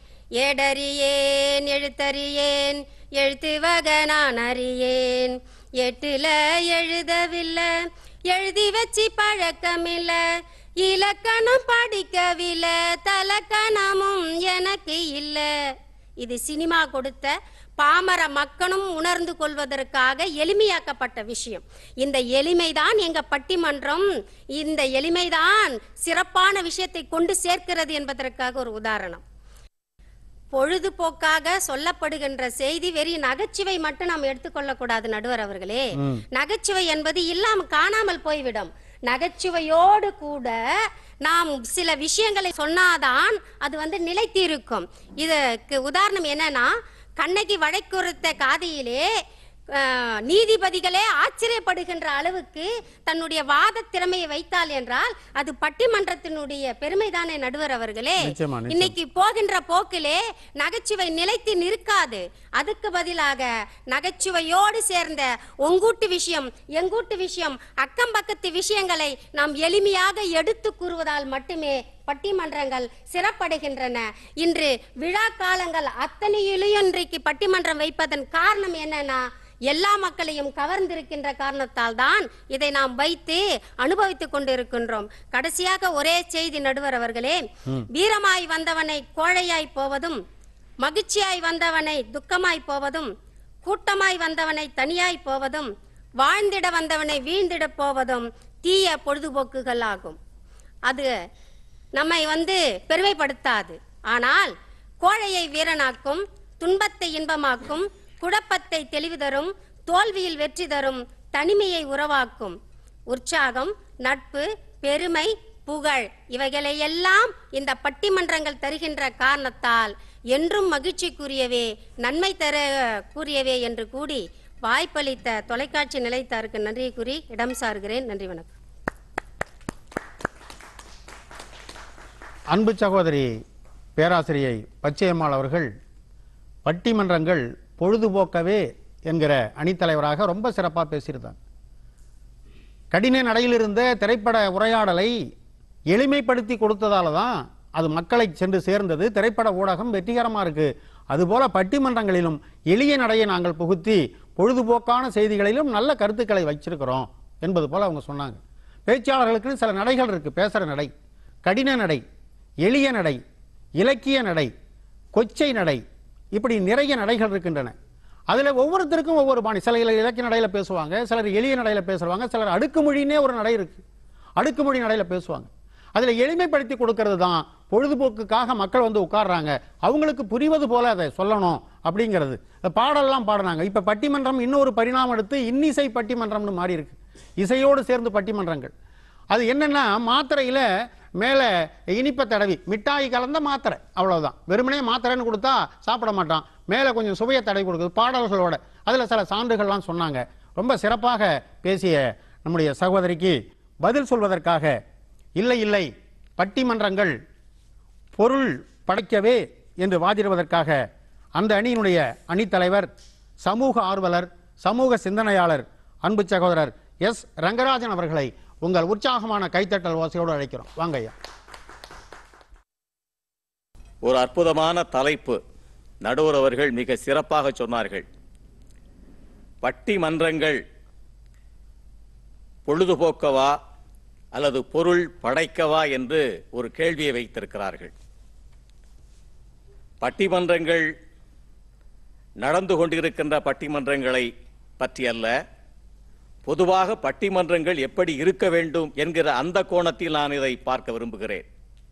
ஏடறியேன் எழுத்தறியேன் எழுத்து வகை நான் அறியேன் எட்டுல எழுதவில்லை எழுதி வச்சு பழக்கமில்ல இலக்கணம் படிக்கவில்லை தலக்கணமும் எனக்கு இல்ல இது சினிமா கொடுத்த பாமர மக்களும் உணர்ந்து கொள்வதற்காக எளிமையாக்கப்பட்ட விஷயம் இந்த எளிமைதான் எங்க பட்டிமன்றம் இந்த எளிமைதான் சிறப்பான விஷயத்தை கொண்டு சேர்க்கிறது என்பதற்காக ஒரு உதாரணம் பொழுதுபோக்காக சொல்லப்படுகின்ற செய்தி வெறி நகைச்சுவை மட்டும் நாம் எடுத்துக்கொள்ளக்கூடாது நடுவர் அவர்களே நகைச்சுவை என்பது இல்லாம காணாமல் போய்விடும் நகைச்சுவையோடு கூட நாம் சில விஷயங்களை சொன்னாதான் அது வந்து நிலைத்திருக்கும் இதுக்கு உதாரணம் என்னன்னா கண்ணகி வழக்குறுத்த காதியிலே அஹ், நீதிபதிகளே ஆச்சரியப்படுகின்ற அளவுக்கு தன்னுடைய வாத திறமையை வைத்தால் என்றால் அது பட்டிமன்றத்தினுடைய பெருமைதானே நடுவர் அவர்களே நிச்சயமா, நிச்சயமா. இன்னைக்கு போகின்ற போக்கிலே நகைச்சுவை நிலைத்து நிற்காது அதுக்கு பதிலாக நகைச்சுவையோடு சேர்ந்த உங்கூட்டு விஷயம் எங்கூட்டு விஷயம் அக்கம் பக்கத்து விஷயங்களை நாம் எளிமையாக எடுத்து கூறுவதால் மட்டுமே பட்டிமன்றங்கள் சிறப்படைகின்றன இன்று விழா காலங்கள் அத்தனையிலும் இன்றைக்கு பட்டிமன்றம் வைப்பதன் காரணம் என்னன்னா எல்லா மக்களையும் கவர்ந்திருக்கின்ற காரணத்தால் தான் இதை நாம் வைத்து அனுபவித்துக் கொண்டிருக்கின்றோம் கடைசியாக ஒரே செய்தி நடுவர் அவர்களே வீரமாய் வந்தவனை கோழையாய் போவதும் மகிழ்ச்சியாய் வந்தவனை துக்கமாய் போவதும் கூட்டமாய் வந்தவனை தனியாய் போவதும் வாழ்ந்திட வந்தவனை வீழ்ந்திட போவதும் தீய பொழுதுபோக்குகள் ஆகும் அது நம்மை வந்து பெருமைப்படுத்தாது ஆனால் கோழையை வீரனாக்கும் துன்பத்தை இன்பமாக்கும் குழப்பத்தை தெளிவு தரும் தோல்வியில் வெற்றி தரும் தனிமையை உறவாக்கும் உற்சாகம் நட்பு பெருமை புகழ் இவைகளை எல்லாம் இந்த பட்டிமன்றங்கள் தருகின்ற காரணத்தால் என்றும் மகிழ்ச்சிக்குரியவே நன்மை தர கூறியவே என்று கூடி வாய்ப்பளித்த தொலைக்காட்சி நிலைத்தாருக்கு நன்றி கூறி இடம் சார்கிறேன் நன்றி வணக்கம் அன்பு சகோதரி பேராசிரியை பச்சையம்மாள் அவர்கள் பட்டிமன்றங்கள் பொழுதுபோக்கவே என்கிற அணித்தலைவராக ரொம்ப சிறப்பாக பேசியிருந்தாங்க கடின நடையில் இருந்த திரைப்பட உரையாடலை எளிமைப்படுத்தி கொடுத்ததால தான் அது மக்களை சென்று சேர்ந்தது திரைப்பட ஊடகம் வெற்றிகரமாக இருக்கு அதுபோல பட்டிமன்றங்களிலும் எளிய நடையை நாங்கள் புகுத்தி பொழுதுபோக்கான செய்திகளிலும் நல்ல கருத்துக்களை வச்சிருக்கிறோம் என்பது போல அவங்க சொன்னாங்க பேச்சாளர்களுக்கு சில நடைகள் இருக்கு பேசுகிற நடை கடின நடை எளிய நடை இலக்கிய நடை கொச்சை நடை இப்படி நிறைய நடைகள் இருக்கின்றன அதில் ஒவ்வொருத்தருக்கும் ஒவ்வொரு பாணி சில இலக்கிய நடையில் பேசுவாங்க சிலர் எளிய நடையில் பேசுவாங்க சிலர் அடுக்குமொழினே ஒரு நடை இருக்கு அடுக்குமொழி நடையில் பேசுவாங்க அதில் எளிமைப்படுத்தி கொடுக்கறது தான் பொழுதுபோக்குக்காக மக்கள் வந்து உட்கார்றாங்க அவங்களுக்கு புரிவது போல அதை சொல்லணும் அப்படிங்கிறது இந்த பாடல்லாம் பாடுனாங்க இப்போ பட்டிமன்றம் இன்னொரு பரிணாமம் எடுத்து இன்னிசை பட்டிமன்றம்னு மாறி இருக்கு இசையோடு சேர்ந்து பட்டிமன்றங்கள் அது என்னன்னா மாத்திரையில் மேலே இனிப்பை தடவி மிட்டாய் கலந்த மாத்திரை அவ்வளவுதான் வெறுமனே மாத்திரைன்னு கொடுத்தா சாப்பிட மாட்டான் மேலே கொஞ்சம் சுவையை தடவி கொடுக்குது பாடல்களோட அதில் சில சான்றுகள்லாம் சொன்னாங்க ரொம்ப சிறப்பாக பேசிய நம்முடைய சகோதரிக்கு பதில் சொல்வதற்காக இல்லை இல்லை பட்டிமன்றங்கள் பொருள் படைக்கவே என்று வாதிடுவதற்காக அந்த அணியினுடைய அணித்தலைவர் சமூக ஆர்வலர் சமூக சிந்தனையாளர் அன்பு சகோதரர் எஸ் ரங்கராஜன் அவர்களை உங்கள் உற்சாகமான கைத்தட்டல் ஓசையோடு அழைக்கிறோம் வாங்க ஐயா ஒரு அற்புதமான தலைப்பு நடுவர் அவர்கள் மிக சிறப்பாக சொன்னார்கள் பட்டிமன்றங்கள் பொழுதுபோக்கவா அல்லது பொருள் படைக்கவா என்று ஒரு கேள்வியை வைத்திருக்கிறார்கள் பட்டிமன்றங்கள் நடந்து கொண்டிருக்கின்ற பட்டிமன்றங்களை பற்றியல்ல பொதுவாக பட்டிமன்றங்கள் எப்படி இருக்க வேண்டும் என்கிற அந்த கோணத்தில் நான் இதை பார்க்க விரும்புகிறேன்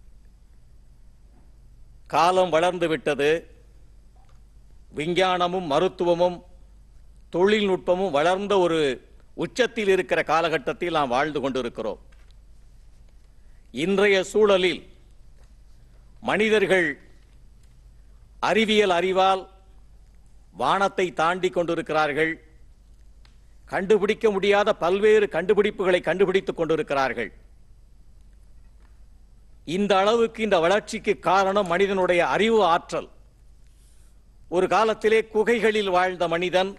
காலம் வளர்ந்து விட்டது விஞ்ஞானமும் மருத்துவமும் தொழில்நுட்பமும் வளர்ந்த ஒரு உச்சத்தில் இருக்கிற காலகட்டத்தில் நாம் வாழ்ந்து கொண்டிருக்கிறோம் இன்றைய சூழலில் மனிதர்கள் அறிவியல் அறிவால் வானத்தை தாண்டி கொண்டிருக்கிறார்கள் கண்டுபிடிக்க முடியாத பல்வேறு கண்டுபிடிப்புகளை கண்டுபிடித்துக் கொண்டிருக்கிறார்கள் இந்த அளவுக்கு இந்த வளர்ச்சிக்கு காரணம் மனிதனுடைய அறிவு ஆற்றல் ஒரு காலத்திலே குகைகளில் வாழ்ந்த மனிதன்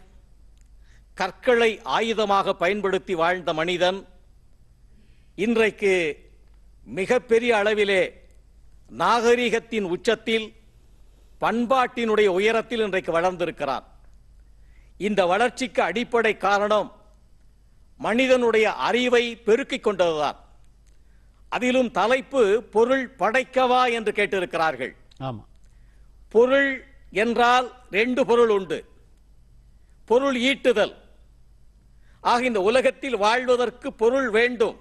கற்களை ஆயுதமாக பயன்படுத்தி வாழ்ந்த மனிதன் இன்றைக்கு மிகப்பெரிய அளவிலே நாகரிகத்தின் உச்சத்தில் பண்பாட்டினுடைய உயரத்தில் இன்றைக்கு வளர்ந்திருக்கிறான் இந்த வளர்ச்சிக்கு அடிப்படை காரணம் மனிதனுடைய அறிவை பெருக்கிக் கொண்டதுதான் அதிலும் தலைப்பு பொருள் படைக்கவா என்று கேட்டிருக்கிறார்கள் ஆமா பொருள் என்றால் ரெண்டு பொருள் உண்டு பொருள் ஈட்டுதல் ஆக இந்த உலகத்தில் வாழ்வதற்கு பொருள் வேண்டும்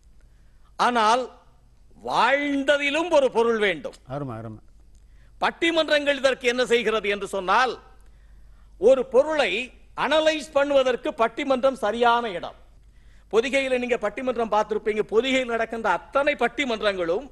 ஆனால் வாழ்ந்ததிலும் ஒரு பொருள் வேண்டும் அருமை அருமை பட்டிமன்றங்கள் இதற்கு என்ன செய்கிறது என்று சொன்னால் ஒரு பொருளை அனலைஸ் பண்ணுவதற்கு பட்டிமன்றம் சரியான இடம் பொதிகையில் நீங்க பட்டிமன்றம் பார்த்திருப்பீங்க பொதிகையில் நடக்கின்ற அத்தனை பட்டிமன்றங்களும்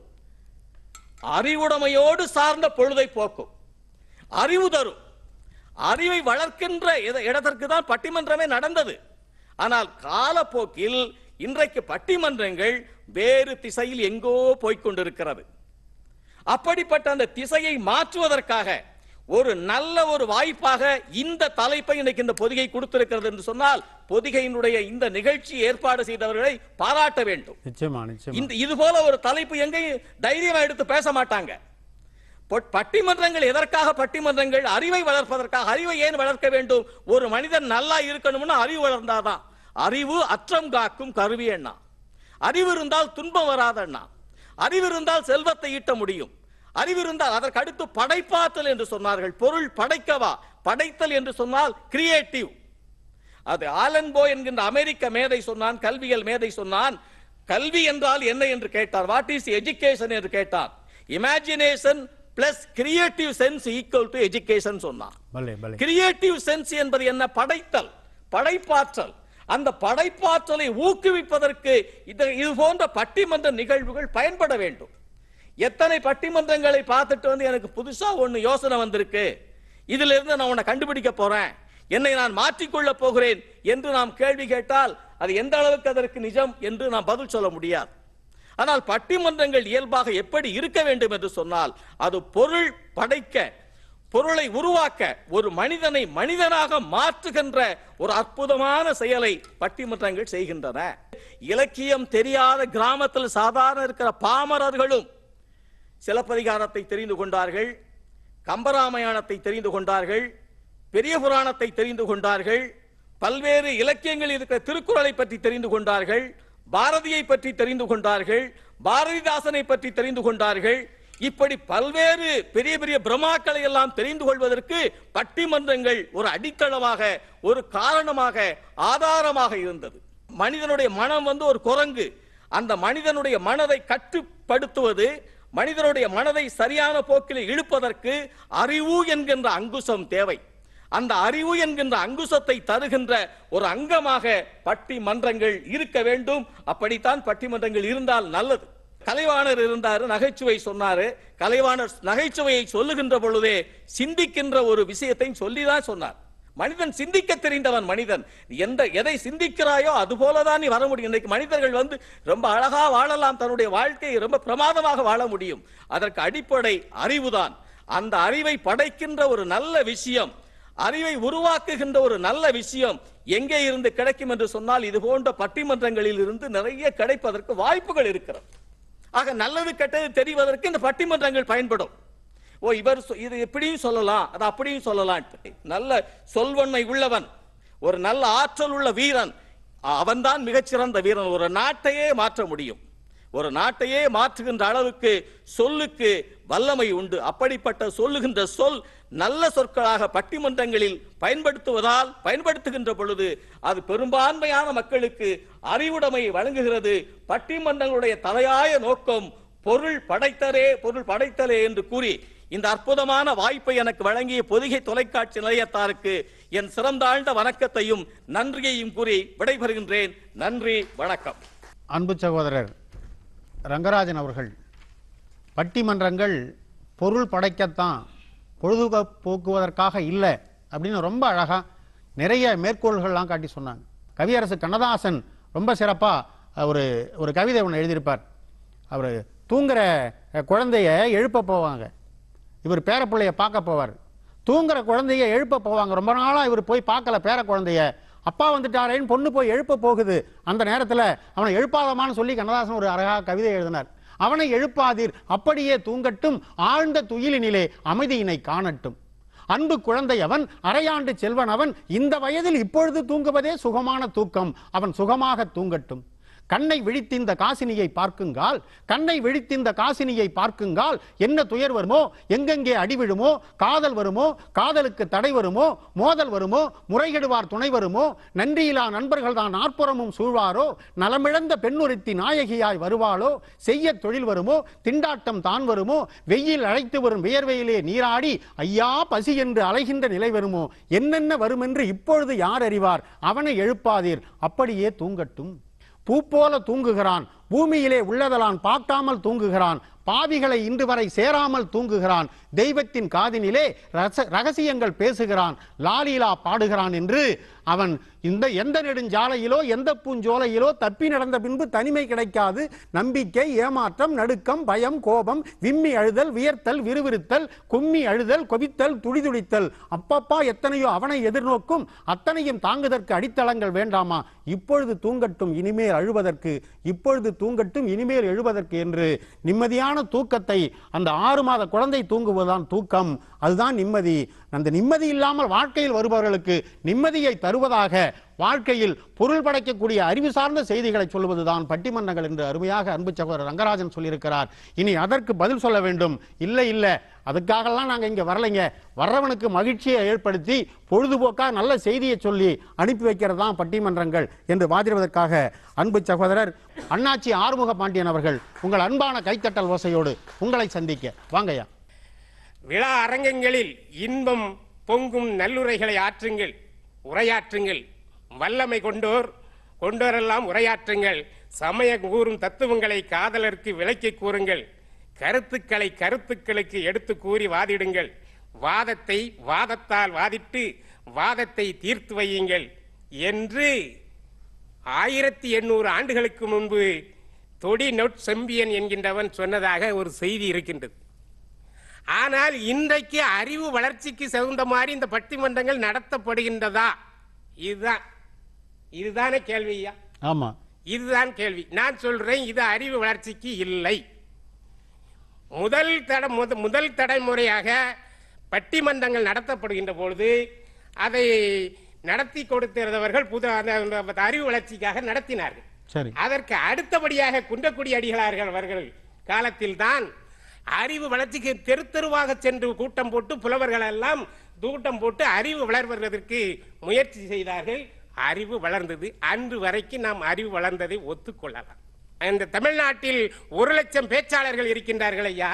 அறிவுடைமையோடு சார்ந்த பொழுதை போக்கும் அறிவு தரும் அறிவை வளர்க்கின்ற இத- இடத்திற்கு தான் பட்டிமன்றமே நடந்தது ஆனால் காலப்போக்கில் இன்றைக்கு பட்டிமன்றங்கள் வேறு திசையில் எங்கோ போய்க் கொண்டிருக்கிறது அப்படிப்பட்ட அந்த திசையை மாற்றுவதற்காக ஒரு நல்ல ஒரு வாய்ப்பாக இந்த தலைப்பை இன்னைக்கு இந்த பொதிகை கொடுத்திருக்கிறது என்று சொன்னால் பொதிகையினுடைய இந்த நிகழ்ச்சி ஏற்பாடு செய்தவர்களை பாராட்ட வேண்டும் நிச்சயமா நிச்சயமா இந்த இது போல ஒரு தலைப்பு எங்கேயும் தைரியமா எடுத்து பேச மாட்டாங்க பொ- பட்டிமன்றங்கள் எதற்காக பட்டிமன்றங்கள் அறிவை வளர்ப்பதற்காக அறிவை ஏன் வளர்க்க வேண்டும் ஒரு மனிதன் நல்லா இருக்கணும்னு அறிவு வளர்ந்தாதான் அறிவு அற்றம் காக்கும் கருவி அண்ணா அறிவு இருந்தால் துன்பம் வராதண்ணா அறிவு இருந்தால் செல்வத்தை ஈட்ட முடியும் அறிவு இருந்தால் அதற்கு அடுத்து படைப்பாற்றல் என்று சொன்னார்கள் பொருள் படைக்கவா படைத்தல் என்று சொன்னால் கிரியேட்டிவ் அது ஆலன் போ என்கின்ற அமெரிக்க மேதை சொன்னான் கல்வியல் மேதை சொன்னான் கல்வி என்றால் என்ன என்று கேட்டார் வாட் இஸ் எஜுகேஷன் என்று கேட்டார் imagination plus creative sense equal to education சொன்னான் பலே பலே கிரியேட்டிவ் சென்ஸ் என்பது என்ன படைத்தல் படைப்பாற்றல் அந்த படைப்பாற்றலை ஊக்குவிப்பதற்கு இது இது போன்ற பட்டிமன்ற நிகழ்வுகள் பயன்பட வேண்டும் எத்தனை பட்டிமன்றங்களை பார்த்துட்டு வந்து எனக்கு புதுசா ஒண்ணு யோசனை வந்திருக்கு இதுல இருந்து நான் உன்னை கண்டுபிடிக்க போறேன் என்னை நான் மாற்றிக்கொள்ள போகிறேன் என்று நாம் கேள்வி கேட்டால் அது எந்த அளவுக்கு அதற்கு நிஜம் என்று நாம் பதில் சொல்ல முடியாது ஆனால் பட்டிமன்றங்கள் இயல்பாக எப்படி இருக்க வேண்டும் என்று சொன்னால் அது பொருள் படைக்க பொருளை உருவாக்க ஒரு மனிதனை மனிதனாக மாற்றுகின்ற ஒரு அற்புதமான செயலை பட்டிமன்றங்கள் செய்கின்றன இலக்கியம் தெரியாத கிராமத்தில் சாதாரண இருக்கிற பாமரர்களும் சிலப்பதிகாரத்தை தெரிந்து கொண்டார்கள் கம்பராமாயணத்தை தெரிந்து கொண்டார்கள் பெரிய புராணத்தை தெரிந்து கொண்டார்கள் பல்வேறு இலக்கியங்களில் இருக்கிற திருக்குறளை பற்றி தெரிந்து கொண்டார்கள் பாரதியை பற்றி தெரிந்து கொண்டார்கள் பாரதிதாசனை பற்றி தெரிந்து கொண்டார்கள் இப்படி பல்வேறு பெரிய பெரிய பிரம்மாக்களை எல்லாம் தெரிந்து கொள்வதற்கு பட்டிமன்றங்கள் ஒரு அடித்தளமாக ஒரு காரணமாக ஆதாரமாக இருந்தது மனிதனுடைய மனம் வந்து ஒரு குரங்கு அந்த மனிதனுடைய மனதை கட்டுப்படுத்துவது மனிதனுடைய மனதை சரியான போக்கில் இழுப்பதற்கு அறிவு என்கின்ற அங்குசம் தேவை அந்த அறிவு என்கின்ற அங்குசத்தை தருகின்ற ஒரு அங்கமாக பட்டிமன்றங்கள் இருக்க வேண்டும் அப்படித்தான் பட்டிமன்றங்கள் இருந்தால் நல்லது கலைவாணர் இருந்தாரு நகைச்சுவை சொன்னாரு கலைவாணர் நகைச்சுவையை சொல்லுகின்ற பொழுதே சிந்திக்கின்ற ஒரு விஷயத்தை சொல்லிதான் சொன்னார் மனிதன் சிந்திக்க தெரிந்தவன் மனிதன் எந்த எதை சிந்திக்கிறாயோ அது போலதான் நீ வர முடியும் இன்னைக்கு மனிதர்கள் வந்து ரொம்ப அழகா வாழலாம் தன்னுடைய வாழ்க்கையை ரொம்ப பிரமாதமாக வாழ முடியும் அதற்கு அடிப்படை அறிவுதான் அந்த அறிவை படைக்கின்ற ஒரு நல்ல விஷயம் அறிவை உருவாக்குகின்ற ஒரு நல்ல விஷயம் எங்கே இருந்து கிடைக்கும் என்று சொன்னால் இது போன்ற பட்டிமன்றங்களில் இருந்து நிறைய கிடைப்பதற்கு வாய்ப்புகள் இருக்கிறது ஆக நல்லது கெட்டது தெரிவதற்கு இந்த பட்டிமன்றங்கள் பயன்படும் ஓ இவர் சொ- இது எப்படியும் சொல்லலாம் அது அப்படியும் சொல்லலாம் நல்ல சொல்வன்மை உள்ளவன் ஒரு நல்ல ஆற்றல் உள்ள வீரன் அவன்தான் மிகச்சிறந்த வீரன் ஒரு நாட்டையே மாற்ற முடியும் ஒரு நாட்டையே மாற்றுகின்ற அளவுக்கு சொல்லுக்கு வல்லமை உண்டு அப்படிப்பட்ட சொல்லுகின்ற சொல் நல்ல சொற்களாக பட்டிமன்றங்களில் பயன்படுத்துவதால் பயன்படுத்துகின்ற பொழுது அது பெரும்பான்மையான மக்களுக்கு அறிவுடைமையை வழங்குகிறது பட்டிமன்றங்களுடைய தலையாய நோக்கம் பொருள் படைத்தரே பொருள் படைத்தலே என்று கூறி இந்த அற்புதமான வாய்ப்பை எனக்கு வழங்கிய பொதிகை தொலைக்காட்சி நிலையத்தாருக்கு என் சிறந்தாழ்ந்த வணக்கத்தையும் நன்றியையும் கூறி விடைபெறுகின்றேன் நன்றி வணக்கம் அன்பு சகோதரர் ரங்கராஜன் அவர்கள் பட்டிமன்றங்கள் பொருள் படைக்கத்தான் பொழுதுபோக்குவதற்காக இல்லை அப்படின்னு ரொம்ப அழகா நிறைய மேற்கோள்கள்லாம் காட்டி சொன்னாங்க கவியரசு கண்ணதாசன் ரொம்ப சிறப்பாக ஒரு ஒரு கவிதை ஒன்று எழுதியிருப்பார் அவர் தூங்குற அஹ், குழந்தைய எழுப்ப போவாங்க இவர் பேரப்பிள்ளைய பார்க்க போவார் தூங்குற குழந்தைய எழுப்ப போவாங்க ரொம்ப நாளா இவர் போய் பார்க்கல பேர குழந்தைய அப்பா வந்துட்டாரேன்னு பொண்ணு போய் எழுப்ப போகுது அந்த நேரத்தில் அவனை எழுப்பாதமான்னு சொல்லி கண்ணதாசன் ஒரு அழகா கவிதை எழுதினார் அவனை எழுப்பாதீர் அப்படியே தூங்கட்டும் ஆழ்ந்த துயிலினிலே அமைதியினை காணட்டும் அன்பு குழந்தை அவன் அரையாண்டு செல்வன் அவன் இந்த வயதில் இப்பொழுது தூங்குவதே சுகமான தூக்கம் அவன் சுகமாக தூங்கட்டும் கண்ணை விழித்திந்த காசினியை பார்க்குங்கால் கண்ணை விழித்திந்த காசினியை பார்க்குங்கால் என்ன துயர் வருமோ எங்கெங்கே அடி விழுமோ காதல் வருமோ காதலுக்கு தடை வருமோ மோதல் வருமோ முறைகெடுவார் துணை வருமோ நன்றியிலா நண்பர்கள் தான் நாற்புறமும் சூழ்வாரோ நலமிழந்த பெண்ணுறுத்தி நாயகியாய் வருவாளோ செய்ய தொழில் வருமோ திண்டாட்டம் தான் வருமோ வெயில் அழைத்து வரும் வியர்வையிலே நீராடி ஐயா பசி என்று அலைகின்ற நிலை வருமோ என்னென்ன வருமென்று இப்பொழுது யார் அறிவார் அவனை எழுப்பாதீர் அப்படியே தூங்கட்டும் பூ போல தூங்குகிறான் பூமியிலே உள்ளதலான் பார்க்காமல் தூங்குகிறான் பாவிகளை இன்று வரை சேராமல் தூங்குகிறான் தெய்வத்தின் காதினிலே ரச- ரகசியங்கள் பேசுகிறான் லாலீலா பாடுகிறான் என்று அவன் இந்த எந்த நெடுஞ்சாலையிலோ எந்த பூஞ்சோலையிலோ தப்பி நடந்த பின்பு தனிமை கிடைக்காது நம்பிக்கை ஏமாற்றம் நடுக்கம் பயம் கோபம் விம்மி அழுதல் வியர்த்தல் விறுவிறுத்தல் கும்மி அழுதல் கொவித்தல் துடிதுடித்தல் அப்பப்பா எத்தனையோ அவனை எதிர்நோக்கும் அத்தனையும் தாங்குதற்கு அடித்தளங்கள் வேண்டாமா இப்பொழுது தூங்கட்டும் இனிமேல் அழுவதற்கு இப்பொழுது தூங்கட்டும் இனிமேல் எழுவதற்கு என்று நிம்மதியான தூக்கத்தை அந்த ஆறு மாத குழந்தை தூங்குவதுதான் தூக்கம் அதுதான் நிம்மதி அந்த நிம்மதி இல்லாமல் வாழ்க்கையில் வருபவர்களுக்கு நிம்மதியை தருவதாக வாழ்க்கையில் பொருள் படைக்கக்கூடிய அறிவு சார்ந்த செய்திகளை சொல்வதுதான் பட்டிமன்றங்கள் என்று அருமையாக அன்பு சகோதரர் ரங்கராஜன் சொல்லியிருக்கிறார் இனி அதற்கு பதில் சொல்ல வேண்டும் இல்லை இல்லை அதுக்காகலாம் நாங்கள் இங்கே வரலைங்க வர்றவனுக்கு மகிழ்ச்சியை ஏற்படுத்தி பொழுதுபோக்கா நல்ல செய்தியை சொல்லி அனுப்பி வைக்கிறது தான் பட்டிமன்றங்கள் என்று வாதிடுவதற்காக அன்பு சகோதரர் அண்ணாச்சி ஆறுமுக பாண்டியன் அவர்கள் உங்கள் அன்பான கைத்தட்டல் ஓசையோடு உங்களை சந்திக்க வாங்கய்யா விழா அரங்கங்களில் இன்பம் பொங்கும் நல்லுரைகளை ஆற்றுங்கள் உரையாற்றுங்கள் வல்லமை கொண்டோர் கொண்டோரெல்லாம் உரையாற்றுங்கள் சமய கூறும் தத்துவங்களை காதலருக்கு விளக்கி கூறுங்கள் கருத்துக்களை கருத்துக்களுக்கு எடுத்து கூறி வாதிடுங்கள் வாதத்தை வாதத்தால் வாதிட்டு வாதத்தை தீர்த்து வையுங்கள் என்று ஆயிரத்தி எண்ணூறு ஆண்டுகளுக்கு முன்பு தொடி நொட் செம்பியன் என்கின்றவன் சொன்னதாக ஒரு செய்தி இருக்கின்றது ஆனால் இன்றைக்கு அறிவு வளர்ச்சிக்கு தகுந்த மாதிரி இந்த பட்டிமன்றங்கள் நடத்தப்படுகின்றதா இதுதான் இதுதானே கேள்வியா ஆமா இதுதான் கேள்வி நான் சொல்றேன் இது அறிவு வளர்ச்சிக்கு இல்லை முதல் தட முத- முதல் தடைமுறையாக பட்டிமன்றங்கள் நடத்தப்படுகின்ற பொழுது அதை நடத்தி கொடுத்திருந்தவர்கள் புது அந்த- அந்த அறிவு வளர்ச்சிக்காக நடத்தினார்கள் சரி அதற்கு அடுத்தபடியாக குன்றக்குடி அடிகளார்கள் அவர்கள் காலத்தில்தான் அறிவு வளர்ச்சிக்கு தெரு தெருவாக சென்று கூட்டம் போட்டு புலவர்கள் எல்லாம் கூட்டம் போட்டு அறிவு வளர்வதற்கு முயற்சி செய்தார்கள் அறிவு வளர்ந்தது அன்று வரைக்கும் நாம் அறிவு வளர்ந்ததை ஒத்துக்கொள்ளலாம் இந்த தமிழ்நாட்டில் ஒரு லட்சம் பேச்சாளர்கள் இருக்கின்றார்கள் ஐயா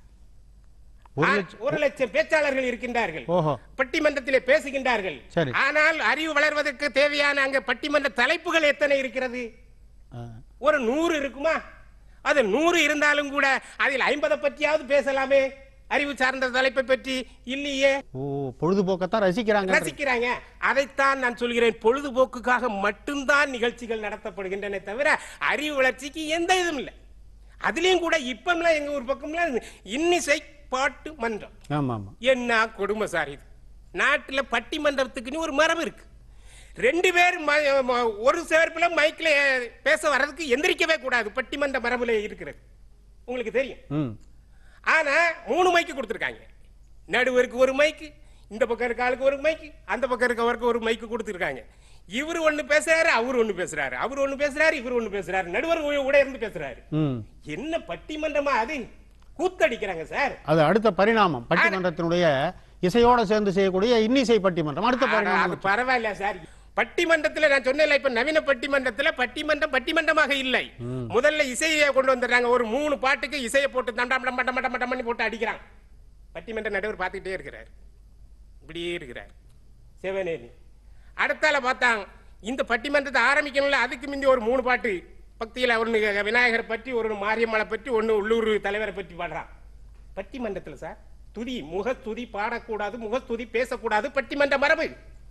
ஒரு ஆ, லட்சம் ஒரு லட்சம் பேச்சாளர்கள் இருக்கின்றார்கள் ஓஹோ பட்டிமன்றத்திலே பேசுகின்றார்கள் சரி. ஆனால் அறிவு வளர்வதற்கு தேவையான அங்க பட்டிமன்ற தலைப்புகள் எத்தனை இருக்கிறது ஆ, ஒரு நூறு இருக்குமா அது நூறு இருந்தாலும் கூட அதில் ஐம்பதை பற்றியாவது பேசலாமே அறிவு சார்ந்த தலைப்பை பற்றி இல்லையே ஓ பொழுதுபோக்கத்தான் ரசிக்கிறாங்க ரசிக்கிறாங்க அதைத்தான் நான் சொல்கிறேன் பொழுதுபோக்குக்காக மட்டும்தான் நிகழ்ச்சிகள் நடத்தப்படுகின்றன தவிர அறிவு வளர்ச்சிக்கு எந்த இதுவும் இல்லை அதுலயும் கூட இப்பம்லாம் எங்க ஒரு பக்கம்லாம் இன்னிசை பாட்டு மன்றம் ஆமா ஆமா என்ன கொடுமை சார் இது நாட்டுல பட்டிமன்றத்துக்குன்னு ஒரு மரபு இருக்கு ரெண்டு பேர் ம- ம- ஒரு சேர்ப்புல மைக்ல பேச வர்றதுக்கு எந்திரிக்கவே கூடாது பட்டிமன்ற மரபுல இருக்கிறது உங்களுக்கு தெரியும் ம் ஆனா மூணு மைக்கு கொடுத்துருக்காங்க நடுவருக்கு ஒரு மைக்கு இந்த பக்கம் இருக்க ஆளுக்கு ஒரு மைக்கு அந்த பக்கம் இருக்கவருக்கு ஒரு மைக்கு கொடுத்துருக்காங்க இவர் ஒண்ணு பேசுறாரு அவர் ஒண்ணு பேசுறாரு அவர் ஒண்ணு பேசுறாரு இவர் ஒண்ணு பேசுறாரு நடுவர் உ- கூட இருந்து பேசுறாரு ம் என்ன பட்டிமன்றமா அது கூத்தடிக்கிறாங்க சார் அது அடுத்த பரிணாமம் பட்டிமன்றத்தினுடைய இசையோட சேர்ந்து செய்யக்கூடிய இன்னிசை பட்டிமன்றம் அடுத்த ஆனா, அது பரிணாமம் பரவாயில்ல சார் பட்டிமன்றத்துல நான் சொன்னேன்ல இப்ப நவீன பட்டிமன்றத்துல பட்டிமன்றம் பட்டிமன்றமாக இல்லை முதல்ல இசையை கொண்டு வந்துடுறாங்க ஒரு மூணு பாட்டுக்கு இசையை போட்டு தம் டம் டம் டம் டம் டம் பண்ணி போட்டு அடிக்கிறாங்க பட்டிமன்ற நடுவர் பார்த்துக்கிட்டே இருக்கிறார் இப்படியே இருக்கிறார் சிவனேரி அடுத்தால பார்த்தாங்க இந்த பட்டிமன்றத்தை ஆரம்பிக்கணும்ல அதுக்கு முந்தி ஒரு மூணு பாட்டு பக்தியில ஒன்று விநாயகரை பற்றி ஒரு மாரியம்மலை பற்றி ஒன்று உள்ளூர் தலைவரை பற்றி பாடுறான் பட்டிமன்றத்தில் சார் துதி முகஸ்துதி பாடக்கூடாது முகஸ்துதி பேசக்கூடாது பட்டிமன்ற மரபு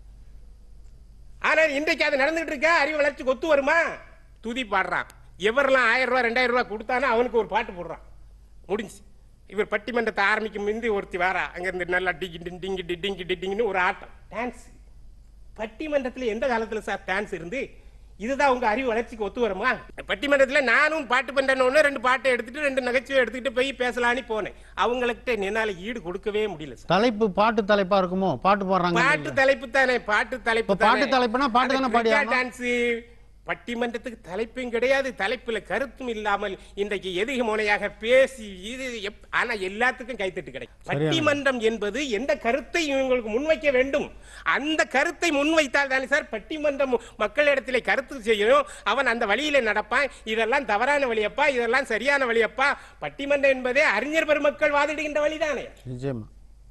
ஆனால் இன்றைக்கு அது நடந்துட்டு இருக்க அறிவு வளர்ச்சிக்கு ஒத்து வருமா துதி பாடுறான் எவரெல்லாம் ஆயிரம் ரூபாய் ரெண்டாயிரம் ரூபாய் கொடுத்தானோ அவனுக்கு ஒரு பாட்டு போடுறான் முடிஞ்சு இவர் பட்டிமன்றத்தை ஆரம்பிக்கும் முந்தி ஒருத்தி வாரா அங்கிருந்து நல்லா டிங்கி டிங் டிங்கி டி டிங்கி டி டிங்கின்னு ஒரு ஆட்டம் டான்ஸ் பட்டிமன்றத்தில் எந்த காலத்துல சார் டான்ஸ் இருந்து இதுதான் உங்க அறிவு வளர்ச்சிக்கு ஒத்து வருமா பட்டிமன்றத்துல நானும் பாட்டு பண்றேன்னு ரெண்டு பாட்டை எடுத்துட்டு ரெண்டு நகைச்சுவை எடுத்துக்கிட்டு போய் பேசலான்னு போனேன் அவங்கள்ட்ட என்னால ஈடு கொடுக்கவே முடியல சார் தலைப்பு பாட்டு தலைப்பா இருக்குமோ பாட்டு போடுறாங்க பாட்டு தலைப்பு தானே பாட்டு தலைப்பு இப்ப பாட்டு தலைப்புனா பாட்டு தானே பாடி ஆகணும். டான்ஸ் பட்டிமன்றத்துக்கு தலைப்பும் கிடையாது தலைப்புல கருத்தும் இல்லாமல் இன்றைக்கு எதிக முனையாக பேசி இது எப்- ஆனா எல்லாத்துக்கும் கைத்தட்டு கிடைக்கும் பட்டிமன்றம் என்பது எந்த கருத்தை இவங்களுக்கு முன்வைக்க வேண்டும் அந்த கருத்தை முன்வைத்தால் தானே சார் பட்டிமன்றம் மக்களிடத்திலே கருத்து செய்யணும் அவன் அந்த வழியில நடப்பான் இதெல்லாம் தவறான வழியப்பா இதெல்லாம் சரியான வழியப்பா பட்டிமன்றம் என்பதே அறிஞர் பெருமக்கள் வாதிடுகின்ற வழிதானே நிச்சயமா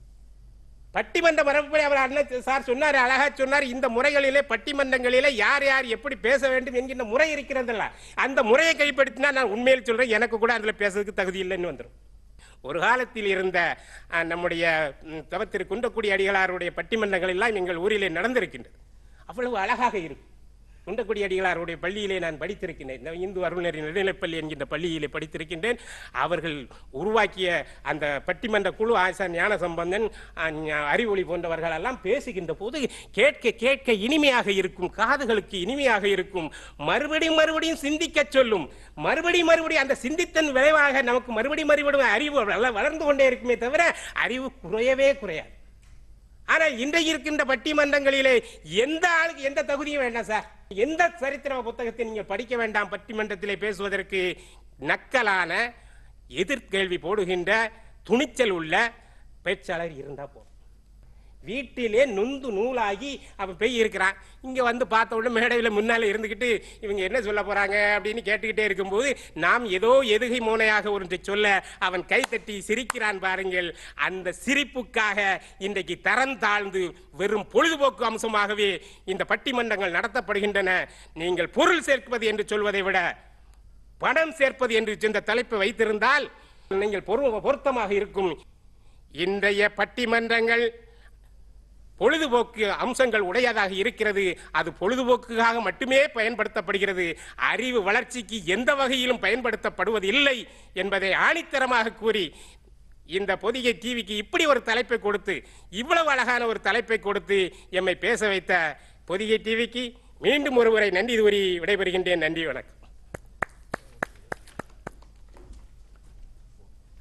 பட்டிமன்ற மரபுப்படி அவர் அண்ணன் சார் சொன்னார் அழகா சொன்னார் இந்த முறைகளிலே பட்டிமன்றங்களிலே யார் யார் எப்படி பேச வேண்டும் என்கின்ற முறை இருக்கிறதல்ல அந்த முறையை கைப்படுத்தினா நான் உண்மையில் சொல்றேன் எனக்கு கூட அதுல பேசுறதுக்கு தகுதி இல்லைன்னு வந்துடும் ஒரு காலத்தில் இருந்த அஹ், நம்முடைய ம், தவத்திரு குன்றக்குடி அடிகளாருடைய பட்டிமன்றங்கள் எல்லாம் எங்கள் ஊரிலே நடந்திருக்கின்றது அவ்வளவு அழகாக இருக்கும் குன்றக்குடி அடிகளாருடைய பள்ளியிலே நான் படித்திருக்கின்றேன் இந்த இந்து அருள்நெறி நடுநிலைப்பள்ளி என்கின்ற பள்ளியிலே படித்திருக்கின்றேன் அவர்கள் உருவாக்கிய அந்த பட்டிமன்ற குழு ஆசான் ஞான சம்பந்தன் அஹ், ஞா- அறிவொளி போன்றவர்கள் எல்லாம் பேசுகின்ற போது கேட்க கேட்க இனிமையாக இருக்கும் காதுகளுக்கு இனிமையாக இருக்கும் மறுபடியும் மறுபடியும் சிந்திக்க சொல்லும் மறுபடியும் மறுபடியும் அந்த சிந்தித்தன் விளைவாக நமக்கு மறுபடியும் மறுபடியும் அறிவு வள- வளர்ந்து கொண்டே இருக்குமே தவிர அறிவு குறையவே குறையாது ஆனா இன்றைக்கு இருக்கின்ற பட்டிமன்றங்களிலே எந்த ஆளுக்கு எந்த தகுதியும் வேண்டாம் சார் எந்த சரித்திர புத்தகத்தை நீங்க படிக்க வேண்டாம் பட்டிமன்றத்திலே பேசுவதற்கு நக்கலான எதிர்கேள்வி போடுகின்ற துணிச்சல் உள்ள பேச்சாளர் இருந்தா போதும் வீட்டிலே நொந்து நூலாகி அவன் பெய் இருக்கிறான் இங்க வந்து பார்த்த உடனே மேடையில் முன்னால இருந்துகிட்டு இவங்க என்ன சொல்ல போறாங்க அப்படின்னு கேட்டுக்கிட்டே இருக்கும்போது நாம் ஏதோ எதுகை மோனையாக ஒன்றை சொல்ல அவன் கைத்தட்டி சிரிக்கிறான் பாருங்கள் அந்த சிரிப்புக்காக இன்றைக்கு தரம் தாழ்ந்து வெறும் பொழுதுபோக்கு அம்சமாகவே இந்த பட்டிமன்றங்கள் நடத்தப்படுகின்றன நீங்கள் பொருள் சேர்ப்பது என்று சொல்வதை விட பணம் சேர்ப்பது என்று இந்த தலைப்பை வைத்திருந்தால் நீங்கள் பொரு- பொருத்தமாக இருக்கும் இன்றைய பட்டிமன்றங்கள் பொழுதுபோக்கு அம்சங்கள் உடையதாக இருக்கிறது அது பொழுதுபோக்குக்காக மட்டுமே பயன்படுத்தப்படுகிறது அறிவு வளர்ச்சிக்கு எந்த வகையிலும் பயன்படுத்தப்படுவதில்லை என்பதை ஆணித்தரமாக கூறி இந்த பொதிகை டிவிக்கு இப்படி ஒரு தலைப்பை கொடுத்து இவ்வளவு அழகான ஒரு தலைப்பை கொடுத்து எம்மை பேச வைத்த பொதிகை டிவிக்கு மீண்டும் ஒருமுறை நன்றி கூறி விடைபெறுகின்றேன் நன்றி வணக்கம்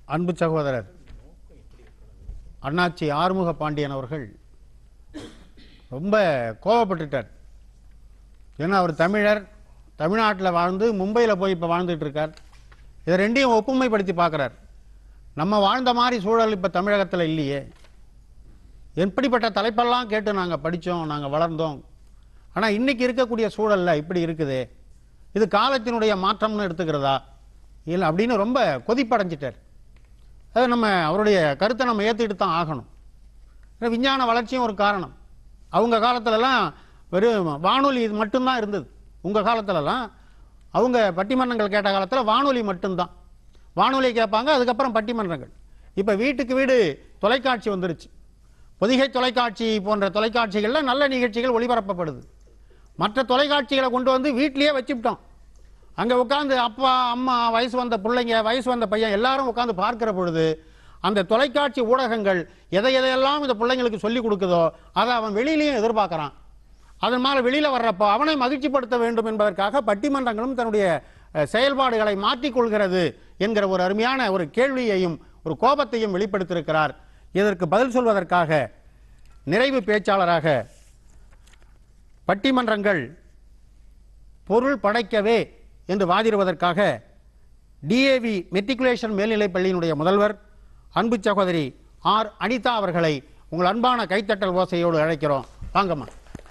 அன்பு சகோதரர் அண்ணாச்சி ஆறுமுக பாண்டியன் அவர்கள் ரொம்ப கோவப்பட்டுட்டார் ஏன்னா அவர் தமிழர் தமிழ்நாட்டில் வாழ்ந்து மும்பையில் போய் இப்போ வாழ்ந்துட்டு இருக்கார் இதை ரெண்டையும் ஒப்புமைப்படுத்தி பார்க்குறார் நம்ம வாழ்ந்த மாதிரி சூழல் இப்போ தமிழகத்தில் இல்லையே எப்படிப்பட்ட தலைப்பெல்லாம் கேட்டு நாங்கள் படித்தோம் நாங்கள் வளர்ந்தோம் ஆனால் இன்னைக்கு இருக்கக்கூடிய சூழல்ல இப்படி இருக்குதே இது காலத்தினுடைய மாற்றம்னு எடுத்துக்கிறதா இல்லை அப்படின்னு ரொம்ப கொதிப்படைஞ்சிட்டார் அது நம்ம அவருடைய கருத்தை நம்ம ஏற்றுக்கிட்டு தான் ஆகணும் ஏன்னா விஞ்ஞான வளர்ச்சியும் ஒரு காரணம் அவங்க காலத்துலலாம் வெறும் வானொலி இது மட்டும்தான் இருந்தது உங்கள் காலத்துலலாம் அவங்க பட்டிமன்றங்கள் கேட்ட காலத்தில் வானொலி மட்டும்தான் வானொலி கேட்பாங்க அதுக்கப்புறம் பட்டிமன்றங்கள் இப்போ வீட்டுக்கு வீடு தொலைக்காட்சி வந்துருச்சு பொதிகை தொலைக்காட்சி போன்ற தொலைக்காட்சிகளில் நல்ல நிகழ்ச்சிகள் ஒளிபரப்பப்படுது மற்ற தொலைக்காட்சிகளை கொண்டு வந்து வீட்லேயே வச்சுவிட்டோம் அங்கே உட்காந்து அப்பா அம்மா வயசு வந்த பிள்ளைங்க வயசு வந்த பையன் எல்லாரும் உட்காந்து பார்க்கிற பொழுது அந்த தொலைக்காட்சி ஊடகங்கள் எதை எதையெல்லாம் இந்த பிள்ளைங்களுக்கு சொல்லி கொடுக்குதோ அதை அவன் வெளியிலையும் எதிர்பார்க்கறான் அதன் மேலே வெளியில் வர்றப்போ அவனை மகிழ்ச்சிப்படுத்த வேண்டும் என்பதற்காக பட்டிமன்றங்களும் தன்னுடைய அஹ், செயல்பாடுகளை மாற்றிக்கொள்கிறது என்கிற ஒரு அருமையான ஒரு கேள்வியையும் ஒரு கோபத்தையும் வெளிப்படுத்தியிருக்கிறார் இதற்கு பதில் சொல்வதற்காக நிறைவு பேச்சாளராக பட்டிமன்றங்கள் பொருள் படைக்கவே என்று வாதிடுவதற்காக டிஏவி மெட்ரிகுலேஷன் மேல்நிலைப் பள்ளியினுடைய முதல்வர் அன்பு சகோதரி ஆர் அனிதா அவர்களை உங்கள் அன்பான கைத்தட்டல் ஓசையோடு அழைக்கிறோம் வாங்கம்மா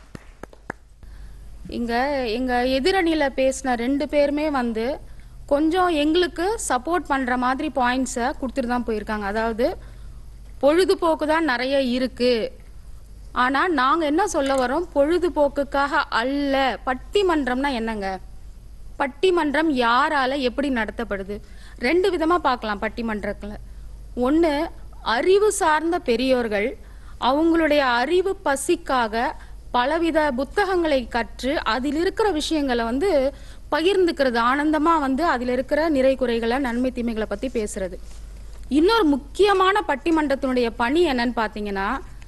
இங்க எங்க எதிரணியில பேசின ரெண்டு பேருமே வந்து கொஞ்சம் எங்களுக்கு சப்போர்ட் பண்ற மாதிரி பாயிண்ட்ஸை கொடுத்துட்டு தான் போயிருக்காங்க அதாவது பொழுதுபோக்கு தான் நிறைய இருக்கு ஆனா நாங்க என்ன சொல்ல வரோம் பொழுதுபோக்குக்காக அல்ல பட்டிமன்றம்னா என்னங்க பட்டிமன்றம் யாரால எப்படி நடத்தப்படுது ரெண்டு விதமா பார்க்கலாம் பட்டிமன்றத்துல ஒண்ணு அறிவு சார்ந்த பெரியோர்கள் அவங்களுடைய அறிவு பசிக்காக பலவித புத்தகங்களை கற்று அதில் இருக்கிற விஷயங்களை வந்து பகிர்ந்துக்கிறது ஆனந்தமா வந்து அதில் இருக்கிற நிறை குறைகளை நன்மை தீமைகளை பத்தி பேசுறது இன்னொரு முக்கியமான பட்டிமன்றத்தினுடைய பணி என்னன்னு பார்த்தீங்கன்னா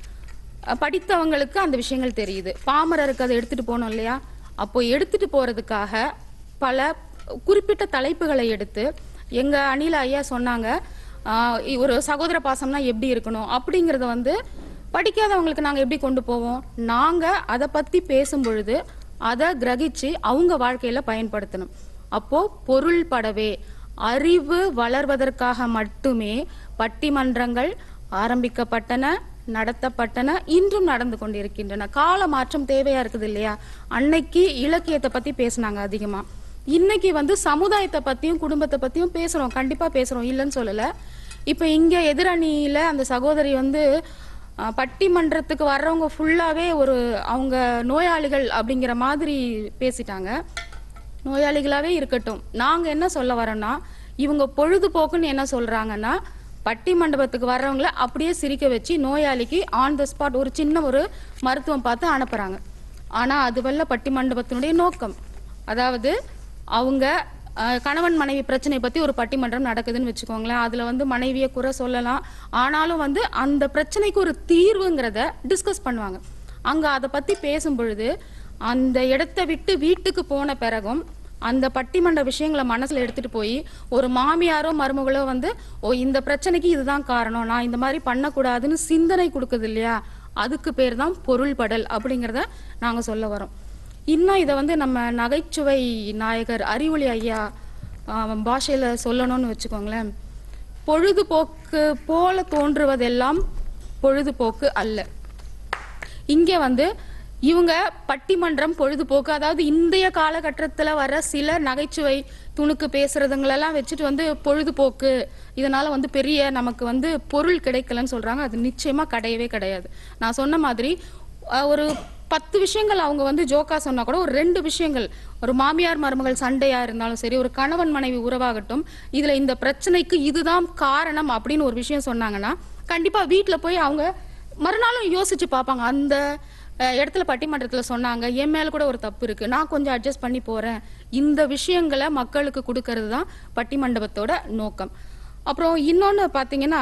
அஹ், படித்தவங்களுக்கு அந்த விஷயங்கள் தெரியுது பாமரருக்கு அதை எடுத்துட்டு போனோம் இல்லையா அப்போ எடுத்துட்டு போறதுக்காக பல குறிப்பிட்ட தலைப்புகளை எடுத்து எங்க அணில ஐயா சொன்னாங்க ஆஹ், இ- ஒரு சகோதர பாசம்னா எப்படி இருக்கணும் அப்படிங்கறத வந்து படிக்காதவங்களுக்கு நாங்க எப்படி கொண்டு போவோம் நாங்க அதை பத்தி பேசும் பொழுது அதை கிரகிச்சு அவங்க வாழ்க்கையில பயன்படுத்தணும் அப்போ பொருள் படவே அறிவு வளர்வதற்காக மட்டுமே பட்டிமன்றங்கள் ஆரம்பிக்கப்பட்டன நடத்தப்பட்டன இன்றும் நடந்து கொண்டிருக்கின்றன கால மாற்றம் தேவையா இருக்குது இல்லையா அன்னைக்கு இலக்கியத்தை பத்தி பேசுனாங்க அதிகமா இன்னைக்கு வந்து சமுதாயத்தை பத்தியும் குடும்பத்தை பத்தியும் பேசுறோம் கண்டிப்பா பேசுறோம் இல்லைன்னு சொல்லல இப்ப இங்க எதிரணியில அந்த சகோதரி வந்து அஹ், பட்டிமன்றத்துக்கு வர்றவங்க ஃபுல்லாவே ஒரு அவங்க நோயாளிகள் அப்படிங்கிற மாதிரி பேசிட்டாங்க நோயாளிகளாவே இருக்கட்டும் நாங்க என்ன சொல்ல வரோம்னா இவங்க பொழுதுபோக்குன்னு என்ன சொல்றாங்கன்னா பட்டி மண்டபத்துக்கு வர்றவங்கள அப்படியே சிரிக்க வச்சு நோயாளிக்கு ஆன் த ஸ்பாட் ஒரு சின்ன ஒரு மருத்துவம் பார்த்து அனுப்புறாங்க ஆனா அதுவல்ல பட்டி மண்டபத்தினுடைய நோக்கம் அதாவது அவங்க அஹ், கணவன் மனைவி பிரச்சனை பத்தி ஒரு பட்டிமன்றம் நடக்குதுன்னு வச்சுக்கோங்களேன் அதுல வந்து மனைவியை குறை சொல்லலாம் ஆனாலும் வந்து அந்த பிரச்சனைக்கு ஒரு தீர்வுங்கிறத டிஸ்கஸ் பண்ணுவாங்க அங்க அதை பத்தி பேசும் பொழுது அந்த இடத்த விட்டு வீட்டுக்கு போன பிறகும் அந்த பட்டிமன்ற விஷயங்களை மனசுல எடுத்துட்டு போய் ஒரு மாமியாரோ மருமகளோ வந்து ஓ இந்த பிரச்சனைக்கு இதுதான் காரணம் நான் இந்த மாதிரி பண்ணக்கூடாதுன்னு சிந்தனை கொடுக்குது இல்லையா அதுக்கு பேர் தான் பொருள்படல் அப்படிங்கிறத நாங்க சொல்ல வரோம் இன்னும் இதை வந்து நம்ம நகைச்சுவை நாயகர் அறிவொளி ஐயா ஆஹ், பாஷையில சொல்லணும்னு வச்சுக்கோங்களேன் பொழுதுபோக்கு போல தோன்றுவதெல்லாம் பொழுதுபோக்கு அல்ல இங்க வந்து இவங்க பட்டிமன்றம் பொழுதுபோக்கு அதாவது இந்திய காலகட்டத்துல வர சில நகைச்சுவை துணுக்கு பேசுறதுங்களெல்லாம் வச்சுட்டு வந்து பொழுதுபோக்கு இதனால வந்து பெரிய நமக்கு வந்து பொருள் கிடைக்கலன்னு சொல்றாங்க அது நிச்சயமா கிடையவே கிடையாது நான் சொன்ன மாதிரி அஹ், ஒரு பத்து விஷயங்கள் அவங்க வந்து ஜோக்கா சொன்னா கூட ஒரு ரெண்டு விஷயங்கள் ஒரு மாமியார் மருமகள் சண்டையா இருந்தாலும் சரி ஒரு கணவன் மனைவி உறவாகட்டும் இதுல இந்த பிரச்சனைக்கு இதுதான் காரணம் அப்படின்னு ஒரு விஷயம் சொன்னாங்கன்னா கண்டிப்பா வீட்ல போய் அவங்க மறுநாளும் யோசிச்சு பார்ப்பாங்க அந்த அஹ், இடத்துல பட்டிமன்றத்துல சொன்னாங்க என் மேல கூட ஒரு தப்பு இருக்கு நான் கொஞ்சம் அட்ஜஸ்ட் பண்ணி போறேன் இந்த விஷயங்களை மக்களுக்கு கொடுக்கறது தான் பட்டிமண்டபத்தோட நோக்கம் அப்புறம் இன்னொன்னு பாத்தீங்கன்னா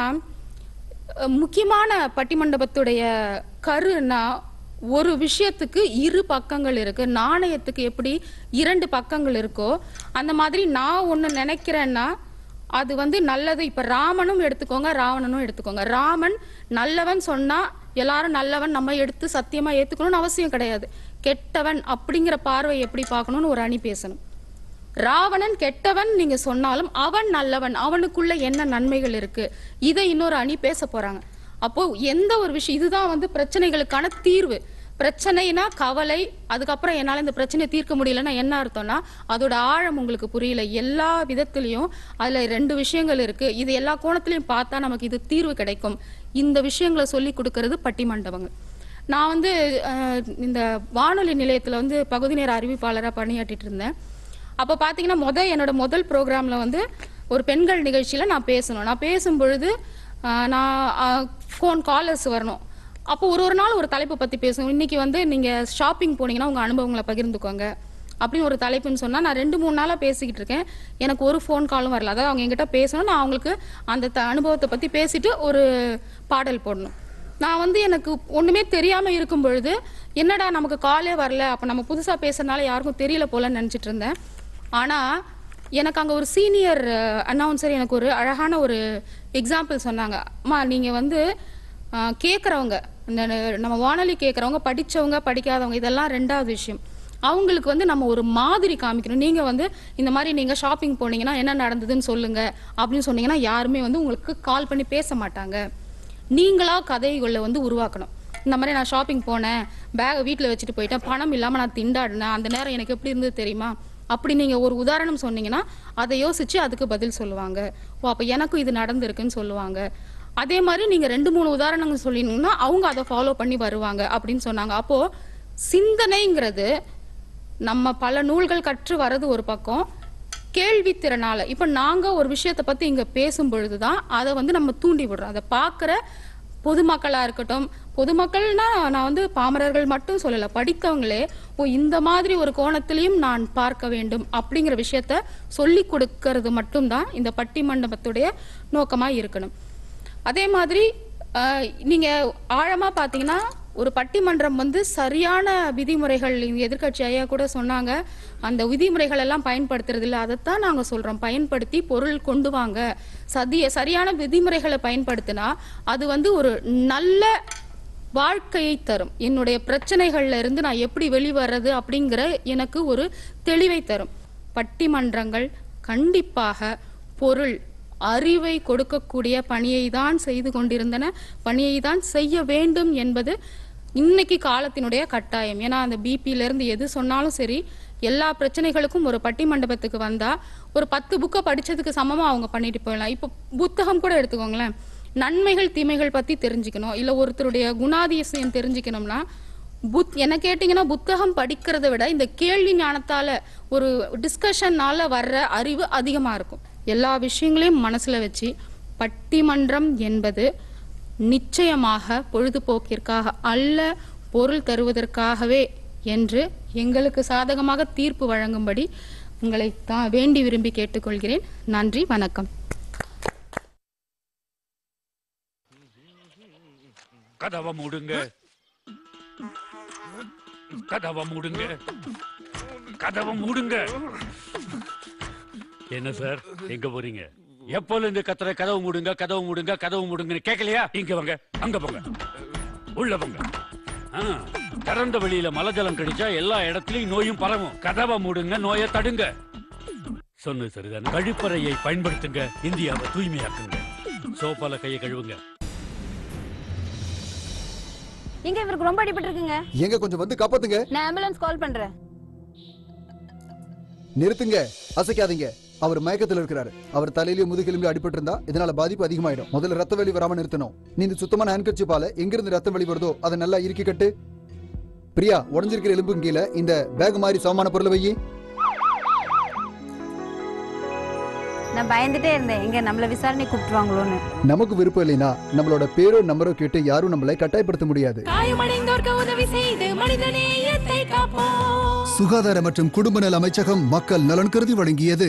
அஹ், முக்கியமான பட்டிமண்டபத்துடைய கருன்னா ஒரு விஷயத்துக்கு இரு பக்கங்கள் இருக்கு நாணயத்துக்கு எப்படி இரண்டு பக்கங்கள் இருக்கோ அந்த மாதிரி நான் ஒன்று நினைக்கிறேன்னா அது வந்து நல்லது இப்ப ராமனும் எடுத்துக்கோங்க ராவணனும் எடுத்துக்கோங்க ராமன் நல்லவன் சொன்னா எல்லாரும் நல்லவன் நம்ம எடுத்து சத்தியமா ஏத்துக்கணும்னு அவசியம் கிடையாது கெட்டவன் அப்படிங்கிற பார்வை எப்படி பார்க்கணும்னு ஒரு அணி பேசணும் ராவணன் கெட்டவன் நீங்க சொன்னாலும் அவன் நல்லவன் அவனுக்குள்ள என்ன நன்மைகள் இருக்கு இதை இன்னொரு அணி பேச போறாங்க அப்போ எந்த ஒரு விஷயம் இதுதான் வந்து பிரச்சனைகளுக்கான தீர்வு பிரச்சனைனா கவலை அதுக்கப்புறம் என்னால இந்த பிரச்சனையை தீர்க்க முடியலன்னா என்ன அர்த்தம்னா அதோட ஆழம் உங்களுக்கு புரியல எல்லா விதத்திலையும் அதுல ரெண்டு விஷயங்கள் இருக்கு இது எல்லா கோணத்திலையும் பார்த்தா நமக்கு இது தீர்வு கிடைக்கும் இந்த விஷயங்களை சொல்லி கொடுக்கறது பட்டிமண்டபங்கள் நான் வந்து அஹ், இந்த வானொலி நிலையத்துல வந்து பகுதி நேர அறிவிப்பாளராக பணியாற்றிட்டு இருந்தேன் அப்போ பார்த்தீங்கன்னா முத என்னோட முதல் ப்ரோக்ராம்ல வந்து ஒரு பெண்கள் நிகழ்ச்சியில நான் பேசணும் நான் பேசும் பொழுது ஆஹ், நான் ஃபோன் காலர்ஸ் வரணும் அப்போ ஒரு ஒரு நாள் ஒரு தலைப்பை பத்தி பேசணும் இன்னைக்கு வந்து நீங்க ஷாப்பிங் போனீங்கன்னா உங்க அனுபவங்களை பகிர்ந்துக்கோங்க அப்படின்னு ஒரு தலைப்புன்னு சொன்னா நான் ரெண்டு மூணு நாளா பேசிக்கிட்டு இருக்கேன் எனக்கு ஒரு ஃபோன் காலும் வரல அதாவது அவங்க என்கிட்ட பேசணும் நான் அவங்களுக்கு அந்த த- அனுபவத்தை பத்தி பேசிட்டு ஒரு பாடல் போடணும் நான் வந்து எனக்கு ஒண்ணுமே தெரியாம இருக்கும் பொழுது என்னடா நமக்கு காலே வரல அப்ப நம்ம புதுசா பேசுறதுனால யாருக்கும் தெரியல போலன்னு நினைச்சிட்டு இருந்தேன் ஆனா எனக்கு அங்க ஒரு சீனியர் அனௌன்சர் எனக்கு ஒரு அழகான ஒரு எக்ஸாம்பிள் சொன்னாங்க அம்மா நீங்க வந்து அஹ், கேக்குறவங்க இந்த நம்ம வானொலி கேக்குறவங்க படிச்சவங்க படிக்காதவங்க இதெல்லாம் ரெண்டாவது விஷயம் அவங்களுக்கு வந்து நம்ம ஒரு மாதிரி காமிக்கணும் நீங்க வந்து இந்த மாதிரி நீங்க ஷாப்பிங் போனீங்கன்னா என்ன நடந்ததுன்னு சொல்லுங்க அப்படின்னு சொன்னீங்கன்னா யாருமே வந்து உங்களுக்கு கால் பண்ணி பேச மாட்டாங்க நீங்களா கதைகளை வந்து உருவாக்கணும் இந்த மாதிரி நான் ஷாப்பிங் போனேன் பேகை வீட்டில் வச்சுட்டு போயிட்டேன் பணம் இல்லாமல் நான் திண்டாடினேன் அந்த நேரம் எனக்கு எப்படி இருந்தது தெரியுமா அப்படி நீங்கள் ஒரு உதாரணம் சொன்னீங்கன்னா அதை யோசிச்சு அதுக்கு பதில் சொல்லுவாங்க ஓ அப்போ எனக்கும் இது நடந்திருக்குன்னு சொல்லுவாங்க அதே மாதிரி நீங்கள் ரெண்டு மூணு உதாரணங்கள் சொல்லினீங்கன்னா அவங்க அதை ஃபாலோ பண்ணி வருவாங்க அப்படின்னு சொன்னாங்க அப்போது சிந்தனைங்கிறது நம்ம பல நூல்கள் கற்று வர்றது ஒரு பக்கம் கேள்வி திறனால இப்ப நாங்க ஒரு விஷயத்தை பத்தி இங்க பேசும் பொழுதுதான் அதை வந்து நம்ம தூண்டி விடுறோம் அதை பார்க்குற பொதுமக்களா இருக்கட்டும் பொதுமக்கள்னா நான் வந்து பாமரர்கள் மட்டும் சொல்லல படித்தவங்களே ஓ இந்த மாதிரி ஒரு கோணத்திலையும் நான் பார்க்க வேண்டும் அப்படிங்கிற விஷயத்த சொல்லி கொடுக்கறது மட்டும்தான் இந்த பட்டிமண்டபத்துடைய நோக்கமா இருக்கணும் அதே மாதிரி ஆஹ், நீங்க ஆழமா பாத்தீங்கன்னா ஒரு பட்டிமன்றம் வந்து சரியான விதிமுறைகள் இங்க எதிர்க்கட்சி ஐயா கூட சொன்னாங்க அந்த விதிமுறைகள் எல்லாம் பயன்படுத்துறது இல்ல அதைத்தான் நாங்க சொல்றோம் பயன்படுத்தி பொருள் கொண்டு வாங்க சதிய சரியான விதிமுறைகளை பயன்படுத்தினா அது வந்து ஒரு நல்ல வாழ்க்கையை தரும் என்னுடைய பிரச்சனைகள்ல இருந்து நான் எப்படி வெளிவர்றது அப்படிங்கிற எனக்கு ஒரு தெளிவை தரும் பட்டிமன்றங்கள் கண்டிப்பாக பொருள் அறிவை கொடுக்கக்கூடிய பணியை தான் செய்து கொண்டிருந்தன பணியை தான் செய்ய வேண்டும் என்பது இன்னைக்கு காலத்தினுடைய கட்டாயம் ஏன்னா அந்த பிபில இருந்து எது சொன்னாலும் சரி எல்லா பிரச்சனைகளுக்கும் ஒரு பட்டிமண்டபத்துக்கு வந்தா ஒரு பத்து புக்கை படிச்சதுக்கு சமமா அவங்க பண்ணிட்டு போயிடலாம் இப்போ புத்தகம் கூட எடுத்துக்கோங்களேன் நன்மைகள் தீமைகள் பத்தி தெரிஞ்சுக்கணும் இல்ல ஒருத்தருடைய குணாதிசயம் தெரிஞ்சுக்கணும்னா புத் என்ன கேட்டிங்கன்னா புத்தகம் படிக்கிறதை விட இந்த கேள்வி ஞானத்தால ஒரு டிஸ்கஷன்னால வர்ற அறிவு அதிகமா இருக்கும் எல்லா விஷயங்களையும் மனசுல வச்சு பட்டிமன்றம் என்பது நிச்சயமாக பொழுதுபோக்கிற்காக அல்ல பொருள் தருவதற்காகவே என்று எங்களுக்கு சாதகமாக தீர்ப்பு வழங்கும்படி உங்களை தான் வேண்டி விரும்பி கேட்டுக்கொள்கிறேன் நன்றி வணக்கம் கதவை மூடுங்க கதவை மூடுங்க கதவை மூடுங்க என்ன சார் எங்க போறீங்க எப்போல இருந்து கத்துற கதவு மூடுங்க கதவு மூடுங்க கதவு மூடுங்கன்னு கேட்கலையா இங்க வாங்க அங்க போங்க உள்ள போங்க ஆ, திறந்த வெளியில மலஜலம் கடிச்சா எல்லா இடத்துலயும் நோயும் பரவும் கதவை மூடுங்க நோயை தடுங்க சொன்னது சரிதான் கழிப்பறையை பயன்படுத்துங்க இந்தியாவை தூய்மையாக்குங்க சோப்பால கையை கழுவுங்க எங்க இவருக்கு ரொம்ப அடிபட்டிருக்குங்க எங்க கொஞ்சம் வந்து காப்பாத்துங்க நான் ஆம்புலன்ஸ் கால் பண்றேன் நிறுத்துங்க அசைக்காதீங்க அவர் மயக்கத்துல இருக்கிறாரு அவர் தலையிலயும் முதுகெலும்பு அடிபட்டு இருந்தா இதனால பாதிப்பு அதிகமாயிடும் முதல்ல ரத்த வெளி வராம நிறுத்தணும் நீ இந்த சுத்தமான ஹேண்ட்கர்ச்சி பால எங்கிருந்து ரத்தம் வெளி வருதோ அதை நல்லா இறுக்கி கட்டு பிரியா உடஞ்சிருக்கிற எலும்பு கீழே இந்த பேக் மாதிரி சமமான பொருளை வையி நான் பயந்துட்டே இருந்தேன் எங்க நம்மள விசாரணை கூப்பிட்டுருவாங்களோன்னு நமக்கு விருப்பம் இல்லைனா நம்மளோட பேரோ நம்பரோ கேட்டு யாரும் நம்மளை கட்டாயப்படுத்த முடியாது காயமடைந்தோர்க்கு உதவி செய்து மனிதநேயத்தை காப்போம் சுகாதார மற்றும் குடும்ப நல அமைச்சகம் மக்கள் நலன் கருதி வழங்கியது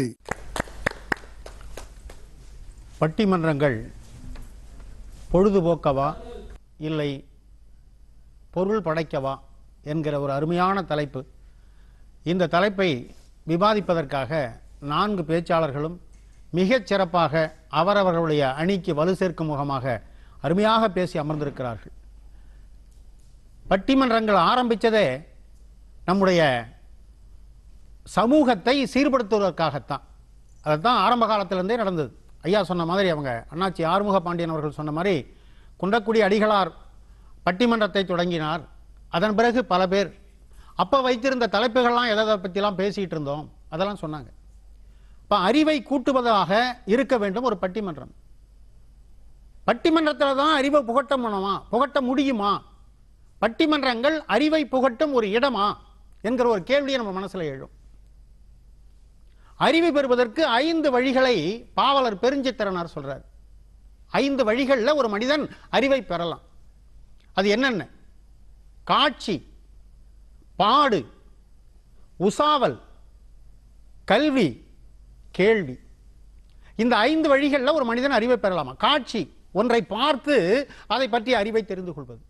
பட்டிமன்றங்கள் பொழுதுபோக்கவா இல்லை பொருள் படைக்கவா என்கிற ஒரு அருமையான தலைப்பு இந்த தலைப்பை விவாதிப்பதற்காக நான்கு பேச்சாளர்களும் மிகச் சிறப்பாக அவரவர்களுடைய அணிக்கு வலு சேர்க்கும் முகமாக அருமையாக பேசி அமர்ந்திருக்கிறார்கள் பட்டிமன்றங்கள் ஆரம்பித்ததே நம்முடைய சமூகத்தை சீர்படுத்துவதற்காகத்தான் அதுதான் ஆரம்ப காலத்திலிருந்தே நடந்தது ஐயா சொன்ன மாதிரி அவங்க அண்ணாச்சி ஆறுமுக பாண்டியன் அவர்கள் சொன்ன மாதிரி குன்றக்குடி அடிகளார் பட்டிமன்றத்தை தொடங்கினார் அதன் பிறகு பல பேர் அப்போ வைத்திருந்த தலைப்புகள்லாம் எதை எதை பற்றிலாம் பேசிகிட்டு இருந்தோம் அதெல்லாம் சொன்னாங்க இப்போ அறிவை கூட்டுவதாக இருக்க வேண்டும் ஒரு பட்டிமன்றம் பட்டிமன்றத்தில் தான் அறிவை புகட்ட முடியுமா புகட்ட முடியுமா பட்டிமன்றங்கள் அறிவை புகட்டும் ஒரு இடமா என்கிற ஒரு கேள்வியை நம்ம மனசுல எழும் அறிவு பெறுவதற்கு ஐந்து வழிகளை பாவலர் பெருஞ்சித்திரனார் சொல்றார் ஐந்து வழிகளில் ஒரு மனிதன் அறிவை பெறலாம் அது என்னென்ன காட்சி பாடு உசாவல் கல்வி கேள்வி இந்த ஐந்து வழிகளில் ஒரு மனிதன் அறிவை பெறலாமா காட்சி ஒன்றை பார்த்து அதை பற்றி அறிவை தெரிந்து கொள்வது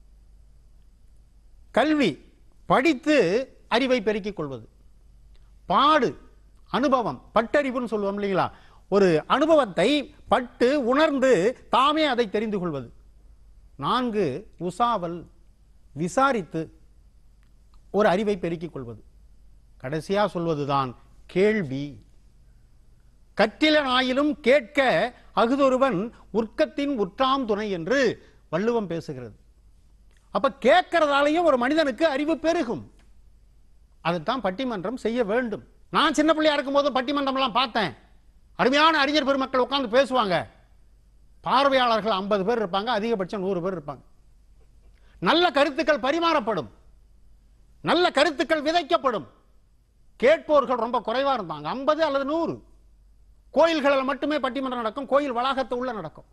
கல்வி படித்து அறிவை பெருக்கிக் கொள்வது பாடு அனுபவம் பட்டறிவுன்னு சொல்லுவோம் இல்லைங்களா ஒரு அனுபவத்தை பட்டு உணர்ந்து தாமே அதை தெரிந்து கொள்வது நான்கு உசாவல் விசாரித்து ஒரு அறிவை பெருக்கிக் கொள்வது கடைசியா சொல்வதுதான் கேள்வி கற்றிலனாயிலும் கேட்க அகுதொருவன் உற்கத்தின் உற்றாம் துணை என்று வள்ளுவம் பேசுகிறது அப்ப கேட்கறதாலையும் ஒரு மனிதனுக்கு அறிவு பெருகும் அதைத்தான் பட்டிமன்றம் செய்ய வேண்டும் நான் சின்ன பிள்ளையா இருக்கும்போது பட்டிமன்றம்லாம் பார்த்தேன் அருமையான அறிஞர் பெருமக்கள் உட்கார்ந்து பேசுவாங்க பார்வையாளர்கள் ஐம்பது பேர் இருப்பாங்க அதிகபட்சம் நூறு பேர் இருப்பாங்க நல்ல கருத்துக்கள் பரிமாறப்படும் நல்ல கருத்துக்கள் விதைக்கப்படும் கேட்போர்கள் ரொம்ப குறைவா இருந்தாங்க ஐம்பது அல்லது நூறு கோயில்களில் மட்டுமே பட்டிமன்றம் நடக்கும் கோயில் வளாகத்து உள்ள நடக்கும்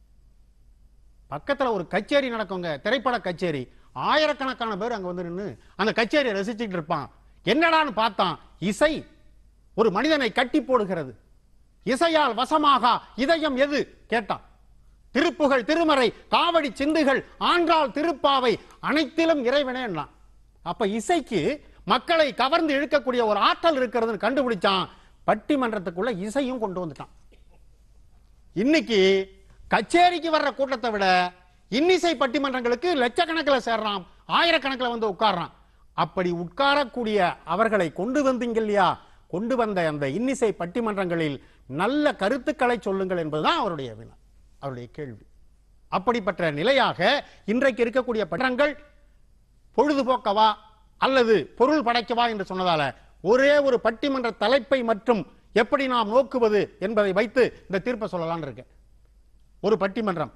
பக்கத்துல ஒரு கச்சேரி நடக்குங்க திரைப்பட கச்சேரி ஆயிரக்கணக்கான பேர் அங்க வந்து நின்று அந்த கச்சேரியை ரசிச்சுட்டு இருப்பான் என்னடான்னு பார்த்தான் இசை ஒரு மனிதனை கட்டி போடுகிறது இசையால் வசமாக இதயம் எது கேட்டான் திருப்புகழ் திருமறை காவடி சிந்துகள் ஆன்றாள் திருப்பாவை அனைத்திலும் இறைவனே என்னான் அப்ப இசைக்கு மக்களை கவர்ந்து இழுக்கக்கூடிய ஒரு ஆற்றல் இருக்கிறதுன்னு கண்டுபிடிச்சான் பட்டிமன்றத்துக்குள்ள இசையும் கொண்டு வந்துட்டான் இன்னைக்கு கச்சேரிக்கு வர்ற கூட்டத்தை விட இன்னிசை பட்டிமன்றங்களுக்கு லட்சக்கணக்கில் சேர்றான் ஆயிரக்கணக்கில் வந்து உட்கார்றான் அப்படி உட்காரக்கூடிய அவர்களை கொண்டு வந்தீங்க இல்லையா கொண்டு வந்த அந்த இன்னிசை பட்டிமன்றங்களில் நல்ல கருத்துக்களை சொல்லுங்கள் என்பதுதான் அவருடைய வினா அவருடைய கேள்வி அப்படிப்பட்ட நிலையாக இன்றைக்கு இருக்கக்கூடிய பட்டங்கள் பொழுதுபோக்கவா அல்லது பொருள் படைக்கவா என்று சொன்னதால ஒரே ஒரு பட்டிமன்ற தலைப்பை மற்றும் எப்படி நாம் நோக்குவது என்பதை வைத்து இந்த தீர்ப்பை சொல்லலாம்னு இருக்கேன் ஒரு பட்டிமன்றம்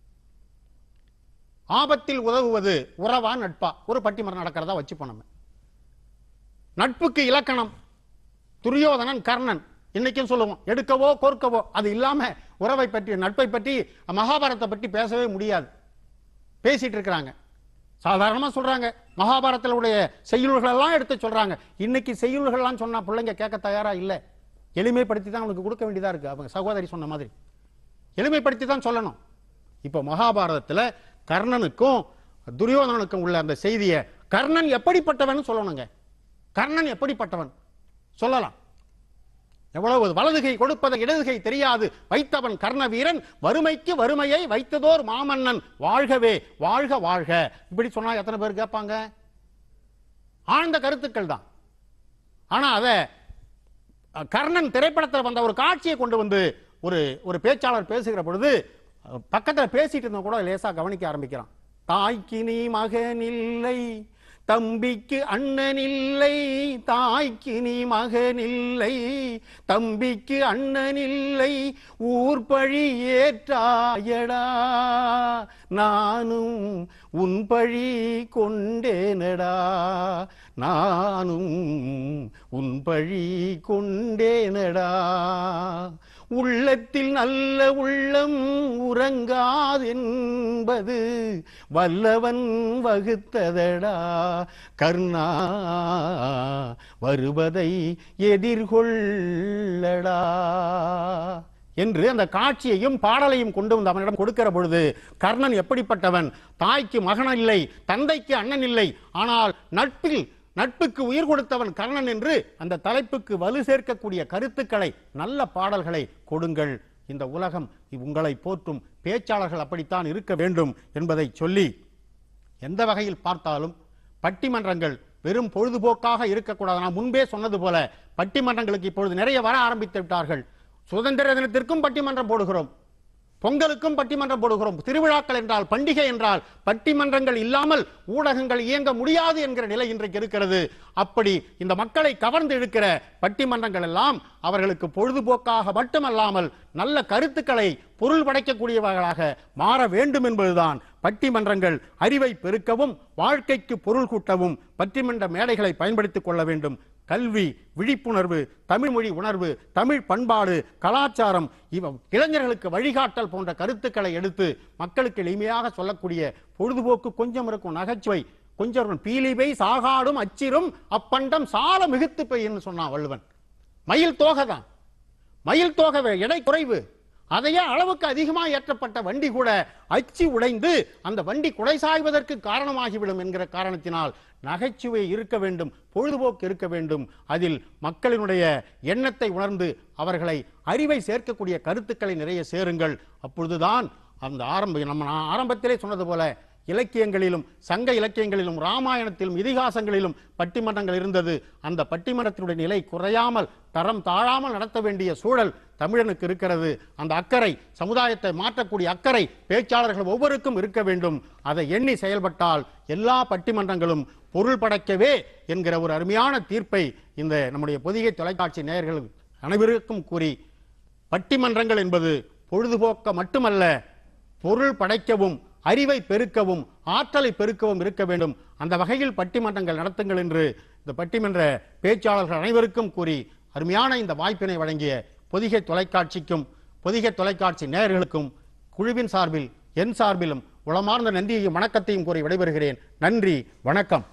ஆபத்தில் உதவுவது உறவா நட்பா ஒரு பட்டிமன்றம் நடக்கிறதா வச்சுப்போம் நம்ம நட்புக்கு இலக்கணம் துரியோதனன் கர்ணன் இன்னைக்கும் சொல்லுவோம் எடுக்கவோ கோர்க்கவோ அது இல்லாம உறவை பற்றி நட்பை பற்றி மகாபாரத்தை பற்றி பேசவே முடியாது பேசிட்டு இருக்கிறாங்க சாதாரணமா சொல்றாங்க மகாபாரத்தில் உடைய செய்யுள்கள் எல்லாம் எடுத்து சொல்றாங்க இன்னைக்கு செய்யுள்கள்லாம் சொன்னா பிள்ளைங்க கேட்க தயாரா இல்லை எளிமைப்படுத்தி தான் அவங்களுக்கு கொடுக்க வேண்டியதா இருக்கு அவங்க சகோதரி சொன்ன மாதிரி எளிமைப்படுத்தி தான் சொல்லணும் இப்போ மகாபாரதத்தில் கர்ணனுக்கும் துரியோதனனுக்கும் உள்ள அந்த செய்தியை கர்ணன் எப்படிப்பட்டவன் சொல்லணுங்க கர்ணன் எப்படிப்பட்டவன் சொல்லலாம் எவ்வளவு வலதுகை கொடுப்பதை இடதுகை தெரியாது வைத்தவன் கர்ண வீரன் வறுமைக்கு வறுமையை வைத்ததோர் மாமன்னன் வாழ்கவே வாழ்க வாழ்க இப்படி சொன்னா எத்தனை பேர் கேட்பாங்க ஆழ்ந்த கருத்துக்கள் தான் ஆனா அதை அஹ், கர்ணன் திரைப்படத்தில் வந்த ஒரு காட்சியை கொண்டு வந்து ஒரு ஒரு பேச்சாளர் பேசுகிற பொழுது அஹ், பக்கத்துல பேசிட்டு இருந்த கூட லேசா கவனிக்க ஆரம்பிக்கிறான் தாய்க்கு நீ மகன் இல்லை தம்பிக்கு அண்ணன் இல்லை தாய்க்கு நீ மகன் இல்லை தம்பிக்கு அண்ணன் இல்லை ஊர் பழி ஏற்றாயடா நானும் உன் பழி கொண்டேனடா நானும் உன் பழி கொண்டேனடா உள்ளத்தில் நல்ல உள்ளம் உறங்காதென்பது வல்லவன் வகுத்ததடா கர்ணா வருவதை எதிர்கொள்ளடா என்று அந்த காட்சியையும் பாடலையும் கொண்டு வந்து அவனிடம் கொடுக்கிற பொழுது கர்ணன் எப்படிப்பட்டவன் தாய்க்கு மகன் இல்லை தந்தைக்கு அண்ணன் இல்லை ஆனால் நட்பில் நட்புக்கு உயிர் கொடுத்தவன் கர்ணன் என்று அந்த தலைப்புக்கு வலு சேர்க்கக்கூடிய கருத்துக்களை நல்ல பாடல்களை கொடுங்கள் இந்த உலகம் உங்களை போற்றும் பேச்சாளர்கள் அப்படித்தான் இருக்க வேண்டும் என்பதை சொல்லி எந்த வகையில் பார்த்தாலும் பட்டிமன்றங்கள் வெறும் பொழுதுபோக்காக இருக்கக்கூடாது நான் முன்பே சொன்னது போல பட்டிமன்றங்களுக்கு இப்பொழுது நிறைய வர ஆரம்பித்து விட்டார்கள் சுதந்திர தினத்திற்கும் பட்டிமன்றம் போடுகிறோம் பொங்கலுக்கும் பட்டிமன்றம் போடுகிறோம் திருவிழாக்கள் என்றால் பண்டிகை என்றால் பட்டிமன்றங்கள் இல்லாமல் ஊடகங்கள் இயங்க முடியாது என்கிற நிலை இன்றைக்கு இருக்கிறது அப்படி இந்த மக்களை கவர்ந்து இழுக்கிற பட்டிமன்றங்கள் எல்லாம் அவர்களுக்கு பொழுதுபோக்காக மட்டுமல்லாமல் நல்ல கருத்துக்களை பொருள் படைக்கக்கூடியவர்களாக மாற வேண்டும் என்பதுதான் பட்டிமன்றங்கள் அறிவை பெருக்கவும் வாழ்க்கைக்கு பொருள் கூட்டவும் பட்டிமன்ற மேடைகளை பயன்படுத்திக் கொள்ள வேண்டும் கல்வி விழிப்புணர்வு தமிழ் மொழி உணர்வு தமிழ் பண்பாடு கலாச்சாரம் இவ இளைஞர்களுக்கு வழிகாட்டல் போன்ற கருத்துக்களை எடுத்து மக்களுக்கு எளிமையாக சொல்லக்கூடிய பொழுதுபோக்கு கொஞ்சம் இருக்கும் நகைச்சுவை கொஞ்சம் இருக்கும் பீலிபை சாகாடும் அச்சிரும் அப்பண்டம் சால மிகுத்து பெய்ன்னு சொன்னான் வள்ளுவன் மயில் தோகை தான் மயில் தோகை எடை குறைவு அதையே அளவுக்கு அதிகமாக ஏற்றப்பட்ட வண்டி கூட அச்சு உடைந்து அந்த வண்டி குடை சாய்வதற்கு காரணமாகிவிடும் என்கிற காரணத்தினால் நகைச்சுவை இருக்க வேண்டும் பொழுதுபோக்கு இருக்க வேண்டும் அதில் மக்களினுடைய எண்ணத்தை உணர்ந்து அவர்களை அறிவை சேர்க்கக்கூடிய கருத்துக்களை நிறைய சேருங்கள் அப்பொழுதுதான் அந்த ஆரம்ப நம்ம நான் ஆரம்பத்திலே சொன்னது போல இலக்கியங்களிலும் சங்க இலக்கியங்களிலும் ராமாயணத்திலும் இதிகாசங்களிலும் பட்டிமன்றங்கள் இருந்தது அந்த பட்டிமன்றத்தினுடைய நிலை குறையாமல் தரம் தாழாமல் நடத்த வேண்டிய சூழல் தமிழனுக்கு இருக்கிறது அந்த அக்கறை சமுதாயத்தை மாற்றக்கூடிய அக்கறை பேச்சாளர்கள் ஒவ்வொருக்கும் இருக்க வேண்டும் அதை எண்ணி செயல்பட்டால் எல்லா பட்டிமன்றங்களும் பொருள் படைக்கவே என்கிற ஒரு அருமையான தீர்ப்பை இந்த நம்முடைய பொதிகை தொலைக்காட்சி நேயர்கள் அனைவருக்கும் கூறி பட்டிமன்றங்கள் என்பது பொழுதுபோக்க மட்டுமல்ல பொருள் படைக்கவும் அறிவை பெருக்கவும் ஆற்றலை பெருக்கவும் இருக்க வேண்டும் அந்த வகையில் பட்டிமன்றங்கள் நடத்துங்கள் என்று இந்த பட்டிமன்ற பேச்சாளர்கள் அனைவருக்கும் கூறி அருமையான இந்த வாய்ப்பினை வழங்கிய பொதிகை தொலைக்காட்சிக்கும் பொதிகை தொலைக்காட்சி நேயர்களுக்கும் குழுவின் சார்பில் என் சார்பிலும் உளமார்ந்த நன்றியையும் வணக்கத்தையும் கூறி விடைபெறுகிறேன் நன்றி வணக்கம்